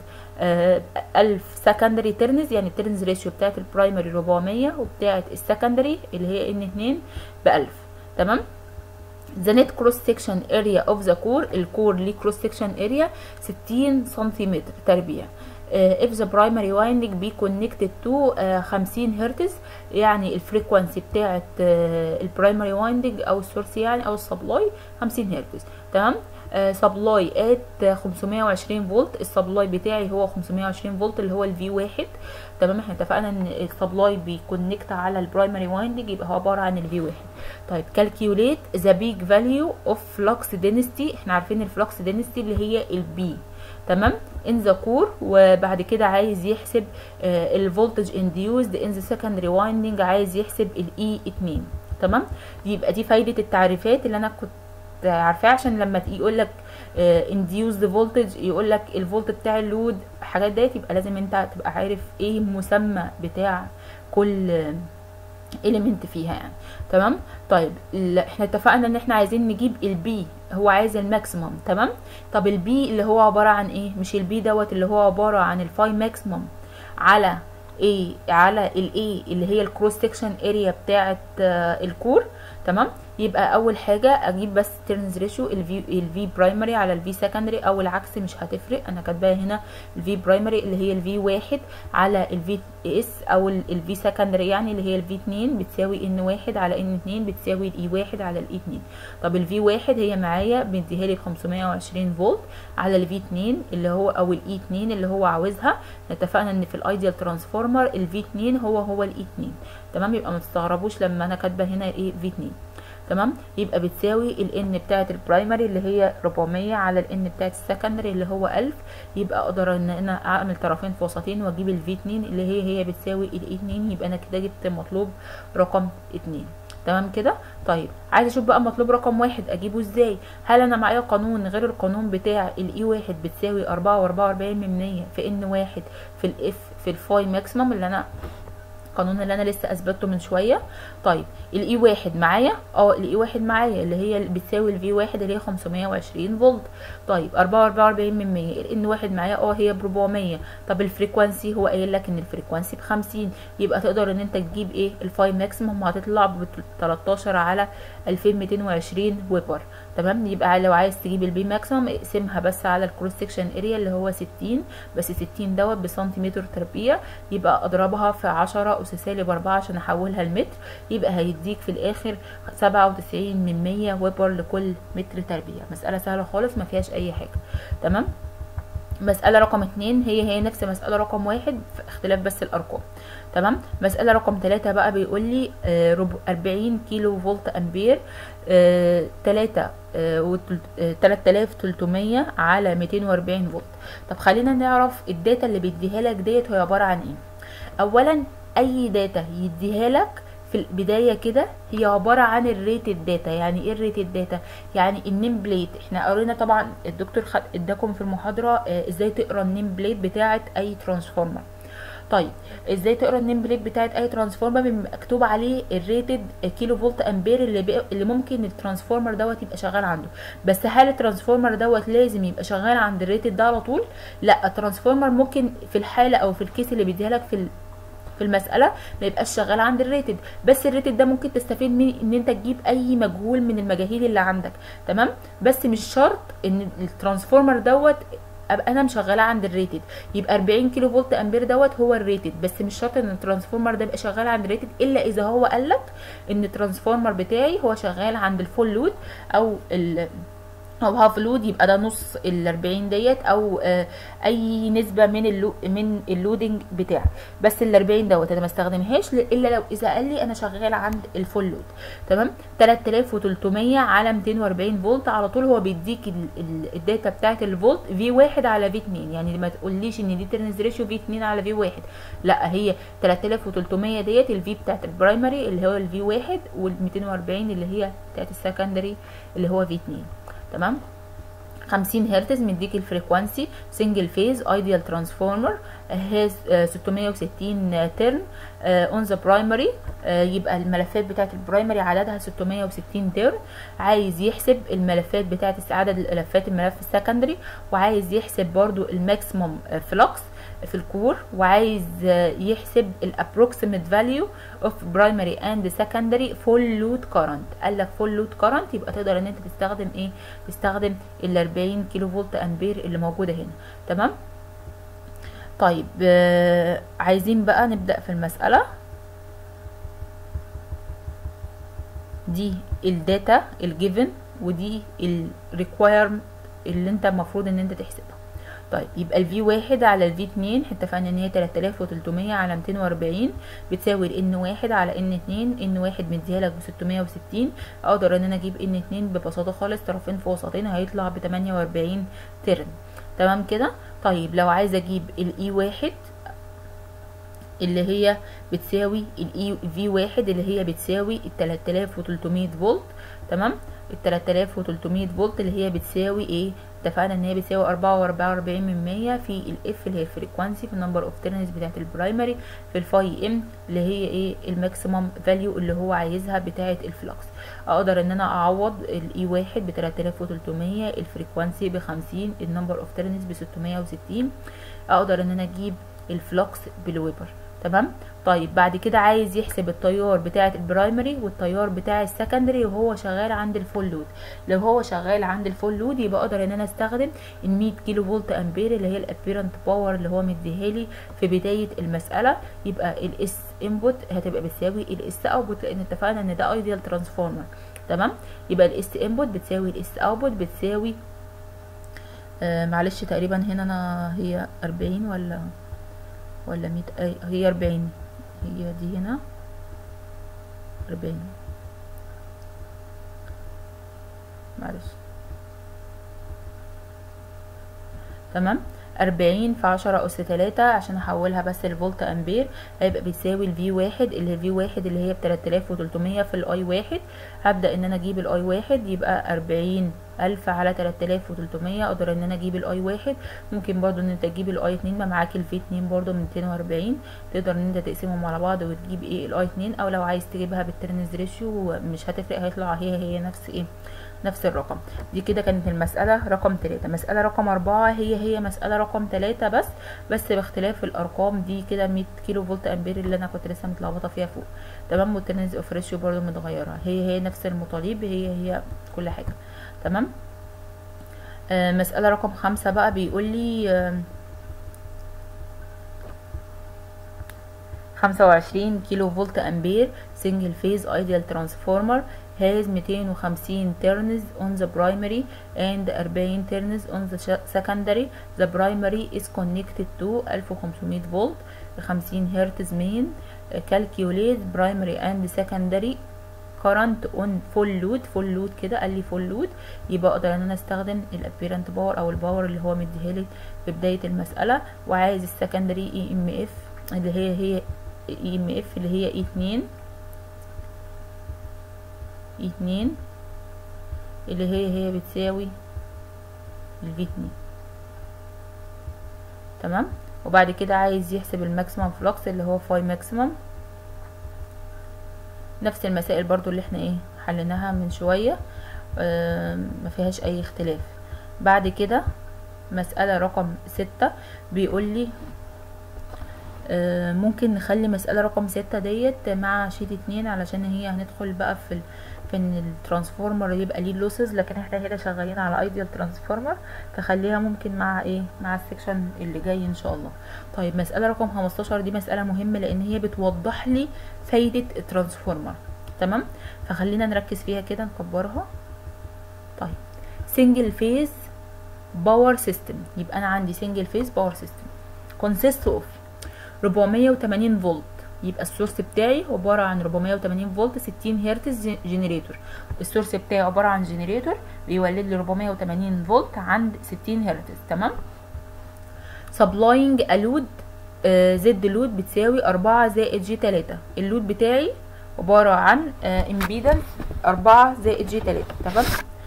ألف سكندري ترنز يعني الترنز ريشيو بتاعت البرايمري 400 وبتاعت السكندري اللي هي ان 2 ب 1000 تمام the net cross section area of the core الكور ليه cross section area 60 سنتيمتر تربيع uh, if the primary winding be connected to uh, 50 هرتز يعني الفريكوانسي بتاعت uh, البرايمري وايندنج او السورس يعني او السبلاي 50 هرتز تمام سبلاي ات 520 فولت السبلاي بتاعي هو 520 فولت اللي هو الفي واحد تمام احنا اتفقنا ان السبلاي بيكونكت على البرايمري وايندنج يبقى هو عباره عن الفي واحد طيب كالكيوليت ذا بيج فاليو اوف فلكس دينستي احنا عارفين الفلكس دينستي اللي هي البي تمام ان ذا كور وبعد كده عايز يحسب الفولتج انديوزد ان ذا سكندري وايندنج عايز يحسب الاي 2 تمام يبقى دي فايده التعريفات اللي انا كنت عارفاه عشان لما يقول لك انديوز فولتج يقول لك الفولت بتاع اللود حاجات ديت يبقى لازم انت تبقى عارف ايه المسمى بتاع كل اليمنت فيها يعني تمام طيب احنا اتفقنا ان احنا عايزين نجيب البي هو عايز الماكسيمم تمام طب البي اللي هو عباره عن ايه مش البي دوت اللي هو عباره عن الفاي ماكسيمم على ايه على الاي اللي هي الكروس سكشن اريا بتاعه الكور تمام يبقى اول حاجه اجيب بس تيرنز ريشيو الفي الفي برايمري على الفي سكندري او العكس مش هتفرق انا كاتباها هنا الفي برايمري اللي هي الفي واحد على الفي اس او الفي سكندري يعني اللي هي الفي 2 بتساوي ان واحد على ان 2 بتساوي الاي واحد على الاي 2 طب الفي واحد هي معايا مديها لي 520 فولت على الفي 2 اللي هو او الاي 2 اللي هو عاوزها اتفقنا ان في الايديال ترانسفورمر الفي 2 هو هو الاي 2 تمام يبقى ما تستغربوش لما انا كاتبه هنا ايه في 2 تمام يبقى بتساوي الان بتاعه البرايمري اللي هي 400 على الان بتاعه السكندري اللي هو 1000 يبقى اقدر ان انا اعمل طرفين في وسطين واجيب الفي 2 اللي هي هي بتساوي الاي 2 يبقى انا كده جبت مطلوب رقم 2 تمام كده طيب عايز اشوف بقى مطلوب رقم واحد اجيبه ازاي هل انا معايا قانون غير القانون بتاع الاي واحد بتساوي اربعة واربعة واربعين من مية في ان واحد في الاف في الفاي ماكسيمم اللي انا القانون اللي انا لسه اثبته من شويه طيب الاي واحد معايا اه الاي واحد معايا اللي هي بتساوي الفي واحد اللي هي 520 فولت طيب 444 من 100 الان واحد معايا اه هي ب 400 طب الفريكوانسي هو قايل لك ان الفريكوانسي ب 50 يبقى تقدر ان انت تجيب ايه الفاي ماكسيمم هتطلع ب 13 على 2220 ويبر تمام يبقى لو عايز تجيب البي ماكسيمم اقسمها بس على الكروس سكشن اريا اللي هو 60 بس 60 دوت بسنتيمتر تربيع يبقى اضربها في 10 اس سالب 4 عشان احولها لمتر يبقى هيديك في الاخر 97 من 100 ويبر لكل متر تربيع مساله سهله خالص ما فيهاش اي حاجه تمام مسألة رقم اتنين هي هي نفس مسألة رقم واحد في اختلاف بس الأرقام تمام مسألة رقم تلاتة بقى بيقول لي أربعين كيلو فولت أمبير آه تلاتة تلات آلاف تلتمية على ميتين وأربعين فولت طب خلينا نعرف الداتا اللي بيديها لك ديت هي عبارة عن ايه أولا أي داتا يديها لك في البدايه كده هي عباره عن الريتد داتا يعني ايه الريتد داتا يعني النيم بليت احنا قرينا طبعا الدكتور خد اداكم في المحاضره اه ازاي تقرا النيم بليت بتاعه اي ترانسفورمر طيب ازاي تقرا النيم بليت بتاعه اي ترانسفورمر مكتوب عليه الريتد كيلو فولت امبير اللي بي... اللي ممكن الترانسفورمر دوت يبقى شغال عنده بس هل الترانسفورمر دوت لازم يبقى شغال عند الريتد ده على طول لا الترانسفورمر ممكن في الحاله او في الكيس اللي بيديها لك في ال... في المساله ما يبقاش شغال عند الريتد بس الريتد ده ممكن تستفيد من ان انت تجيب اي مجهول من المجاهيل اللي عندك تمام بس مش شرط ان الترانسفورمر دوت ابقى انا مشغلاه عند الريتد يبقى 40 كيلو فولت امبير دوت هو الريتد بس مش شرط ان الترانسفورمر ده يبقى شغال عند الريتد الا اذا هو قال لك ان الترانسفورمر بتاعي هو شغال عند الفول لود او ال او هاف لود يبقى ده نص ال 40 ديت او آه اي نسبه من اللو من اللودنج بتاعي بس ال 40 دوت انا ما استخدمهاش الا لو اذا قال لي انا شغال عند الفول لود تمام 3300 على 240 فولت على طول هو بيديك ال ال الداتا بتاعت الفولت في 1 على في 2 يعني ما تقوليش ان دي ترنز ريشيو في 2 على في 1 لا هي 3300 ديت الفي بتاعت البرايمري اللي هو الفي 1 وال 240 اللي هي بتاعت السكندري اللي هو في 2 تمام 50 هرتز مديك الفريكوانسي سنجل فيز ايديال ترانسفورمر هاز 660 ترن اون ذا برايمري يبقى الملفات بتاعه البرايمري عددها 660 ترن عايز يحسب الملفات بتاعه عدد ملفات الملف السكندري وعايز يحسب برضو الماكسيموم فلوكس في الكور وعايز يحسب الابروكسيمت فاليو اوف برايمري اند سكندري فول لود كارنت قال لك فول لود كارنت يبقى تقدر ان انت تستخدم ايه تستخدم ال 40 كيلو فولت امبير اللي موجوده هنا تمام طيب آه عايزين بقى نبدا في المساله دي الداتا الجيفن ودي الريكوايرمنت اللي انت المفروض ان انت تحسبها طيب يبقى الفي واحد على الفي اتنين اتفقنا ان هي 3300 على 240 بتساوي الان واحد على ان اتنين ان واحد مديها لك ب 660 اقدر ان انا اجيب ان اتنين ببساطه خالص طرفين في وسطين هيطلع ب 48 ترن تمام كده طيب لو عايزه اجيب الاي واحد اللي هي بتساوي الاي في واحد اللي هي بتساوي ال 3300 فولت تمام ال 3300 فولت اللي هي بتساوي ايه اتفقنا ان هي بتساوي أربعة وأربعة وأربعين من مية في الاف اللي هي الفريكوانسي في النمبر اوف تيرنز بتاعت البرايمري في الفاي ام اللي هي ايه الماكسيمم فاليو اللي هو عايزها بتاعت الفلكس اقدر ان انا اعوض الاي واحد ب 3300 الفريكوانسي ب 50 النمبر اوف تيرنز ب 660 اقدر ان انا اجيب الفلكس بالويبر تمام طيب بعد كده عايز يحسب التيار بتاعه البرايمري والتيار بتاع السكندري وهو شغال عند الفول لود لو هو شغال عند الفول لود يبقى اقدر ان انا استخدم ال 100 كيلو فولت امبير اللي هي الابيرنت باور اللي هو مديهالي في بدايه المساله يبقى الاس انبوت هتبقى بتساوي الاس اوتبوت لان اتفقنا ان ده ايديال ترانسفورمر تمام يبقى الاس انبوت بتساوي الاس اوتبوت بتساوي آه معلش تقريبا هنا انا هي 40 ولا ولا 100 هي 40 هي دي هنا 40 معلش تمام أربعين في عشرة أس تلاتة عشان أحولها بس لفولت أمبير هيبقى بيساوي الفي واحد اللي الفي واحد اللي هي بتلات آلاف وتلتمية في الأي واحد هبدأ إن أنا أجيب الأي واحد يبقى أربعين ألف على تلات آلاف وتلتمية أقدر إن أنا أجيب الأي واحد ممكن برضو إن أنت تجيب الأي اتنين ما معاك الفي اتنين برضو ميتين وأربعين تقدر إن أنت تقسمهم على بعض وتجيب إيه الأي اتنين أو لو عايز تجيبها بالترنز ريشيو مش هتفرق هيطلع هي هي نفس إيه نفس الرقم دي كده كانت المسألة رقم تلاتة مسألة رقم أربعة هي هي مسألة رقم تلاتة بس بس باختلاف الأرقام دي كده مية كيلو فولت أمبير اللي أنا كنت لسه متلخبطة فيها فوق تمام والترنز اوف ريشيو برضه متغيرة هي هي نفس المطالب هي هي كل حاجة تمام آه مسألة رقم خمسة بقى بيقول لي آه خمسة وعشرين كيلو فولت أمبير سنجل فيز ايديال ترانسفورمر has 250 turns on the primary and 40 turns on the secondary the primary is connected to 1500 volt 50 هرتز main calculate primary and secondary current on full load full load كده قال لي full load يبقى اقدر ان انا استخدم الابيرنت باور او الباور اللي هو مديها لي في بدايه المساله وعايز السكندري اي ام اف اللي هي هي اي ام اف اللي هي اي 2 اي اتنين اللي هي هي بتساوي الفي اتنين تمام وبعد كده عايز يحسب الماكسيمم فلوكس اللي هو فاي ماكسيمم نفس المسائل برضو اللي احنا ايه حليناها من شوية اه ما فيهاش اي اختلاف بعد كده مسألة رقم ستة بيقول لي ممكن نخلي مسألة رقم ستة ديت مع شيت اتنين علشان هي هندخل بقى في ال... في ان الترانسفورمر يبقى ليه لوسز لكن احنا هنا شغالين على ايديال ترانسفورمر فخليها ممكن مع ايه مع السكشن اللي جاي ان شاء الله طيب مسألة رقم 15 دي مسألة مهمة لان هي بتوضح لي فايدة الترانسفورمر تمام فخلينا نركز فيها كده نكبرها طيب سنجل فيز باور سيستم يبقى انا عندي سنجل فيز باور سيستم consists of 480 فولت يبقى السورس بتاعي عبارة عن 480 فولت 60 هرتز جنريتور السورس بتاعي عبارة عن جنريتور بيولد لي 480 فولت عند 60 هرتز تمام سبلاينج الود زد لود بتساوي 4 زائد جي 3 اللود بتاعي عبارة عن امبيدنس 4 زائد جي 3 تمام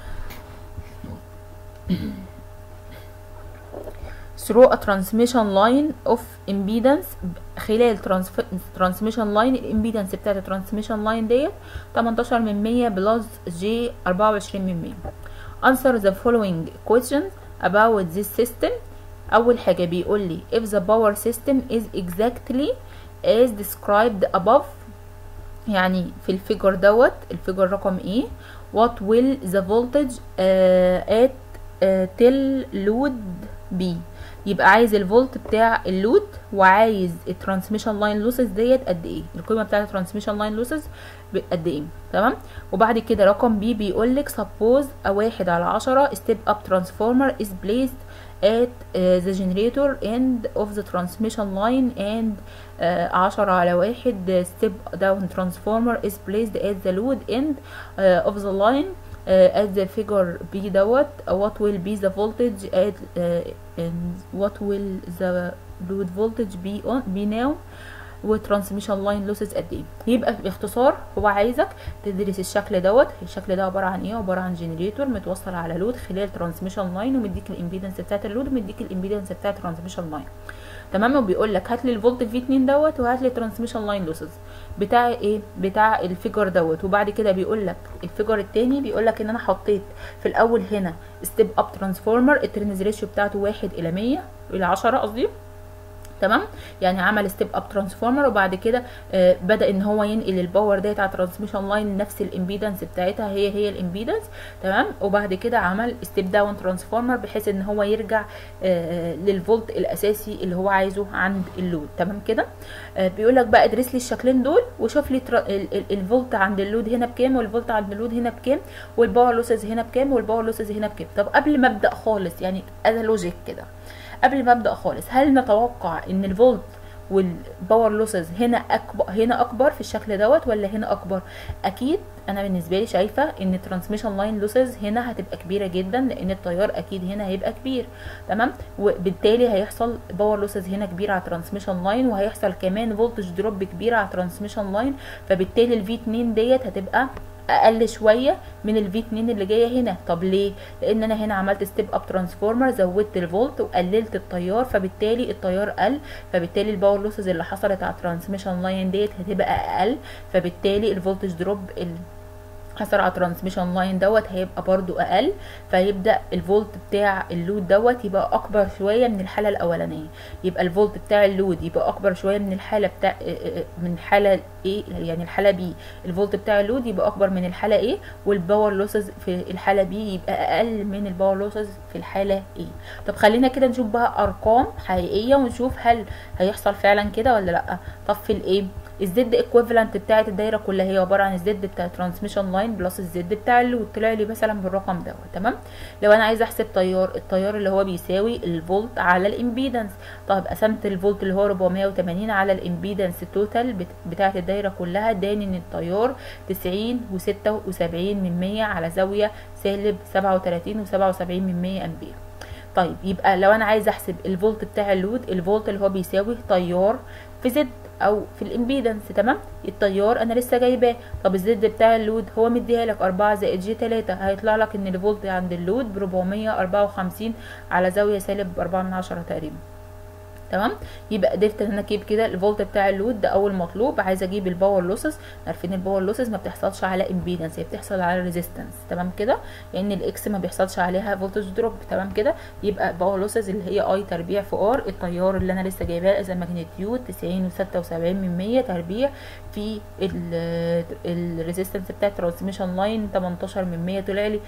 through a transmission line of impedance خلال transmission line الامبيدنس بتاعت الترانسميشن لاين ديت 18 من 100 بلس جي 24 من 100 answer the following questions about this system اول حاجه بيقول لي if the power system is exactly as described above يعني في الفيجر دوت الفيجر رقم ايه what will the voltage uh, at uh, till load be يبقى عايز الفولت بتاع اللود وعايز الترانسميشن لاين لوسز ديت قد ايه القيمه بتاعه الترانسميشن لاين لوسز قد ايه تمام وبعد كده رقم بي بيقول لك سبوز واحد على عشرة ستيب اب ترانسفورمر is placed at uh, the generator end of the transmission line and uh, عشرة على واحد step down transformer is placed at the load end uh, of the line uh, at the figure B دوت what will be the voltage at uh, and what will the load voltage be on be now وترانسميشن لاين لوسز قد ايه يبقى باختصار هو عايزك تدرس الشكل دوت الشكل ده عباره عن ايه عباره عن جنريتور متوصل على لود خلال ترانسميشن لاين ومديك الامبيدنس بتاعت اللود ومديك الامبيدنس بتاعت ترانسميشن لاين تمام وبيقول لك هات لي الفولت في 2 دوت وهات لي الترانسميشن لاين لوسز بتاع ايه بتاع الفيجر دوت وبعد كده بيقول لك الفيجر التاني بيقول لك ان انا حطيت في الاول هنا ستيب اب ترانسفورمر الترنز ريشيو بتاعته 1 الى 100 الى 10 قصدي تمام يعني عمل ستيب اب ترانسفورمر وبعد كده آه بدا ان هو ينقل الباور ديت على ترانسميشن لاين نفس الامبيدنس بتاعتها هي هي الامبيدنس تمام وبعد كده عمل ستيب داون ترانسفورمر بحيث ان هو يرجع آه للفولت الاساسي اللي هو عايزه عند اللود تمام كده آه بيقول لك بقى ادرس لي الشكلين دول وشوف لي الفولت عند اللود هنا بكام والفولت عند اللود هنا بكام والباور لوسز هنا بكام والباور لوسز هنا بكام طب قبل ما ابدا خالص يعني از لوجيك كده قبل ما ابدا خالص هل نتوقع ان الفولت والباور لوسز هنا اكبر هنا اكبر في الشكل دوت ولا هنا اكبر اكيد انا بالنسبه لي شايفه ان الترانسميشن لاين لوسز هنا هتبقى كبيره جدا لان التيار اكيد هنا هيبقى كبير تمام وبالتالي هيحصل باور لوسز هنا كبيره على الترانسميشن لاين وهيحصل كمان فولتج دروب كبيره على الترانسميشن لاين فبالتالي الفي 2 ديت هتبقى اقل شويه من الفي 2 اللي جايه هنا طب ليه لان انا هنا عملت ستيب اب ترانسفورمر زودت الفولت وقللت التيار فبالتالي التيار قل فبالتالي الباور لوسز اللي حصلت على الترانسميشن لاين ديت هتبقى اقل فبالتالي الفولتج دروب حصل على الترانسميشن لاين دوت هيبقى برضو اقل فيبدا الفولت بتاع اللود دوت يبقى اكبر شويه من الحاله الاولانيه يبقى الفولت بتاع اللود يبقى اكبر شويه من الحاله بتاع من حاله ايه يعني الحاله بي الفولت بتاع اللود يبقى اكبر من الحاله ايه والباور لوسز في الحاله بي يبقى اقل من الباور لوسز في الحاله ايه طب خلينا كده نشوف بقى ارقام حقيقيه ونشوف هل هيحصل فعلا كده ولا لا طب في الايه الزد ايكويفالنت بتاعت الدايره كلها هي عباره عن الزد بتاع الترانسميشن لاين بلس الزد بتاع اللود طلع لي مثلا بالرقم دوت تمام لو انا عايزه احسب تيار التيار اللي هو بيساوي الفولت على الامبيدنس طب قسمت الفولت اللي هو 480 على الامبيدنس توتال بتاعت الدايره كلها اداني ان التيار 90 و76 من 100 على زاويه سالب 37 و77 من 100 امبير طيب يبقى لو انا عايزه احسب الفولت بتاع اللود الفولت اللي هو بيساوي تيار في زد او في الامبيدنس تمام التيار انا لسه جايباه طب الزد بتاع اللود هو مديها لك 4 زائد جي 3 هيطلع لك ان الفولت عند اللود ب 454 على زاويه سالب 4 من 10 تقريبا تمام يبقى قدرت ان انا اجيب كده الفولت بتاع اللود ده اول مطلوب عايزه اجيب الباور لوسز عارفين الباور لوسز ما بتحصلش على امبيدنس هي بتحصل على ريزيستنس تمام كده لان الاكس ما بيحصلش عليها فولتج دروب تمام كده يبقى باور لوسز اللي هي اي تربيع في ار التيار اللي انا لسه جايباه اذا ماجنتيود 90 و76 من 100 تربيع في الريزيستنس بتاع الترانسميشن لاين 18 من 100 طلع لي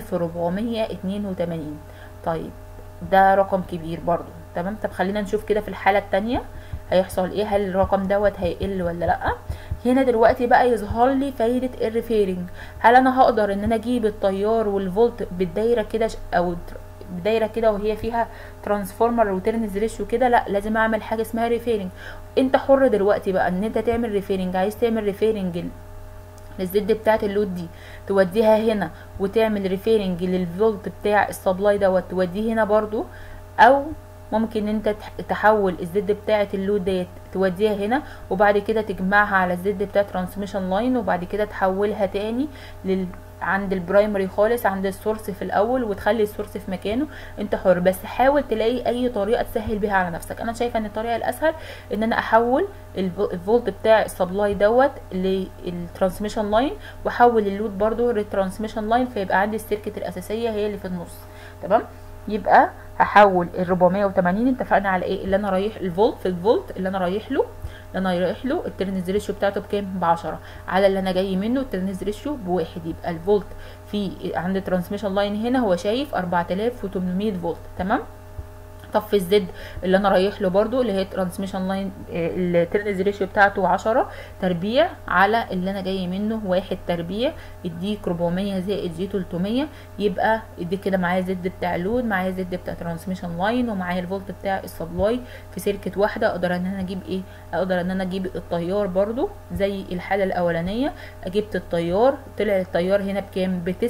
1482 طيب ده رقم كبير برضو تمام طب خلينا نشوف كده في الحالة التانية هيحصل ايه هل الرقم دوت هيقل ولا لا هنا دلوقتي بقى يظهر لي فايدة الريفيرنج هل انا هقدر ان انا اجيب التيار والفولت بالدايرة كده او بدايره كده وهي فيها ترانسفورمر وترنز ريشيو كده لا لازم اعمل حاجه اسمها ريفيرنج انت حر دلوقتي بقى ان انت تعمل ريفيرنج عايز تعمل ريفيرنج للزد بتاعت اللود دي توديها هنا وتعمل ريفيرنج للفولت بتاع السبلاي دوت توديه هنا برضو او ممكن انت تحول الزد بتاعه اللود ديت توديها هنا وبعد كده تجمعها على الزد بتاع ترانسميشن لاين وبعد كده تحولها تاني لل عند البرايمري خالص عند السورس في الاول وتخلي السورس في مكانه انت حر بس حاول تلاقي اي طريقه تسهل بيها على نفسك انا شايفه ان الطريقه الاسهل ان انا احول الفولت بتاع السبلاي دوت للترانسميشن لاين واحول اللود برده للترانسميشن لاين فيبقى عندي السيركت الاساسيه هي اللي في النص تمام يبقى هحول ال 480 اتفقنا على ايه اللي انا رايح الفولت في الفولت اللي انا رايح له اللي انا رايح له الترنز ريشيو بتاعته بكام ب 10 على اللي انا جاي منه الترنز ريشيو بواحد يبقى الفولت في عند الترانسميشن لاين هنا هو شايف 4800 فولت تمام طب في الزد اللي انا رايح له برده اللي هي ترانسميشن لاين الترنز ريشيو بتاعته 10 تربيع على اللي انا جاي منه واحد تربيع يديك 400 زائد جي 300 يبقى يديك كده معايا زد بتاع لود معايا زد بتاع ترانسميشن لاين ومعايا الفولت بتاع السبلاي في سيركت واحده اقدر ان انا اجيب ايه اقدر ان انا اجيب التيار برده زي الحاله الاولانيه جبت التيار طلع التيار هنا بكام ب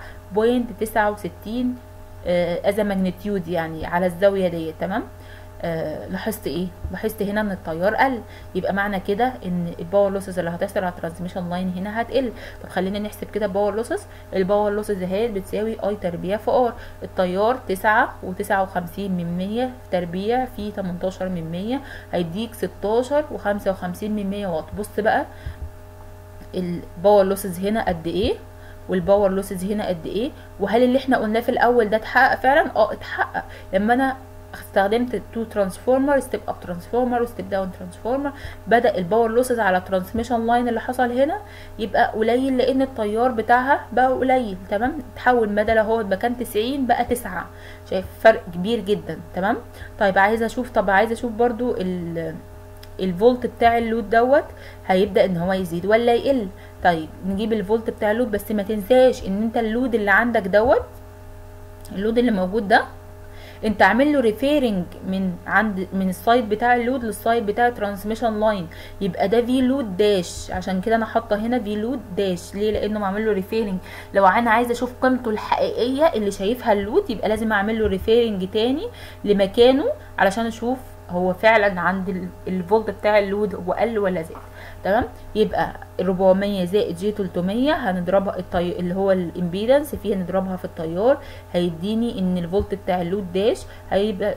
9.69 از ماجنتيود يعني على الزاويه ديت تمام آه لاحظت ايه لاحظت هنا ان التيار قل يبقى معنى كده ان الباور لوسز اللي هتحصل على الترانسميشن لاين هنا هتقل طب خلينا نحسب كده باور لوسز الباور لوسز اهي بتساوي اي تربيع في ار التيار 9 و59 من 100 تربيع في 18 من 100 هيديك 16 و55 من 100 واط بص بقى الباور لوسز هنا قد ايه والباور لوسز هنا قد ايه وهل اللي احنا قلناه في الاول ده اتحقق فعلا اه اتحقق لما انا استخدمت تو ترانسفورمر ستيب اب ترانسفورمر وستيب داون ترانسفورمر بدا الباور لوسز على الترانسميشن لاين اللي حصل هنا يبقى قليل لان التيار بتاعها بقى قليل تمام اتحول بدل اهو ما كان 90 بقى 9 شايف فرق كبير جدا تمام طيب عايزه اشوف طب عايزه اشوف برضو ال الفولت بتاع اللود دوت هيبدا ان هو يزيد ولا يقل طيب نجيب الفولت بتاع اللود بس ما تنساش ان انت اللود اللي عندك دوت اللود اللي موجود ده انت عامل له ريفيرنج من عند من السايد بتاع اللود للسايد بتاع الترانسميشن لاين يبقى ده في لود داش عشان كده انا حاطه هنا في لود داش ليه لانه معمل له ريفيرنج لو انا عايزه اشوف قيمته الحقيقيه اللي شايفها اللود يبقى لازم اعمل له ريفيرنج تاني لمكانه علشان اشوف هو فعلا عند الفولت بتاع اللود هو قل ولا زاد تمام يبقى 400 زائد جي 300 هنضربها الطي... اللي هو الامبيدنس فيه هنضربها في التيار هيديني ان الفولت بتاع اللود داش هيبقى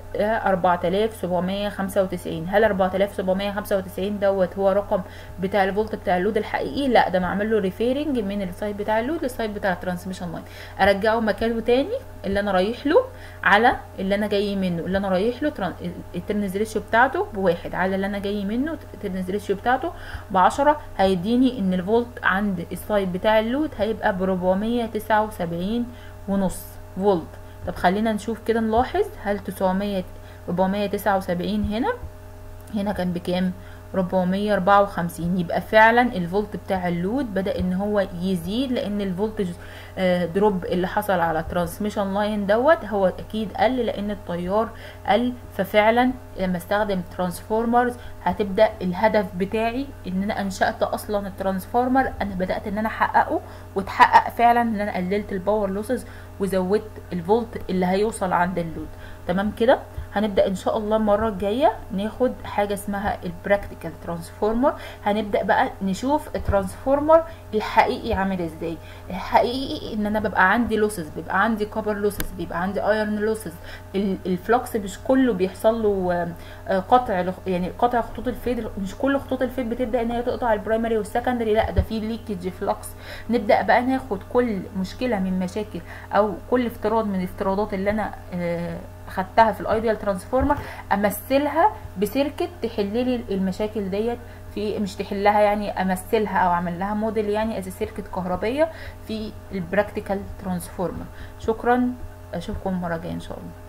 4795 هل 4795 دوت هو رقم بتاع الفولت بتاع اللود الحقيقي لا ده معمل له ريفيرنج من السايد بتاع اللود للسايد بتاع الترانسميشن لاين ارجعه مكانه تاني اللي انا رايح له على اللي انا جاي منه اللي انا رايح له تران... الترنز ريشيو بتاعته بواحد على اللي انا جاي منه الترنز ريشيو بتاعته ب 10 هيديني ان الفولت عند السايد بتاع اللود هيبقى ب 479 ونص فولت طب خلينا نشوف كده نلاحظ هل 900 479 هنا هنا كان بكام 454 يبقى فعلا الفولت بتاع اللود بدا ان هو يزيد لان الفولتج دروب اللي حصل على الترانسميشن لاين دوت هو اكيد قل لان التيار قل ففعلا لما استخدم ترانسفورمرز هتبدا الهدف بتاعي ان انا انشات اصلا الترانسفورمر انا بدات ان انا احققه وتحقق فعلا ان انا قللت الباور لوسز وزودت الفولت اللي هيوصل عند اللود تمام كده هنبدا ان شاء الله المره الجايه ناخد حاجه اسمها البراكتيكال ترانسفورمر هنبدا بقى نشوف الترانسفورمر الحقيقي عامل ازاي الحقيقي ان انا ببقى عندي لوسز بيبقى عندي كوبر لوسز بيبقى عندي ايرون لوسز الفلوكس مش كله بيحصل له قطع يعني قطع خطوط الفيد مش كل خطوط الفيد بتبدا ان هي تقطع البرايمري والسكندري لا ده في ليكج فلوكس نبدا بقى ناخد كل مشكله من مشاكل او كل افتراض من الافتراضات اللي انا خدتها في الايديال ترانسفورمر امثلها بسيركت تحل لي المشاكل ديت في مش تحلها يعني امثلها او اعمل لها موديل يعني از سيركت كهربيه في البراكتيكال ترانسفورمر شكرا اشوفكم المره الجايه ان شاء الله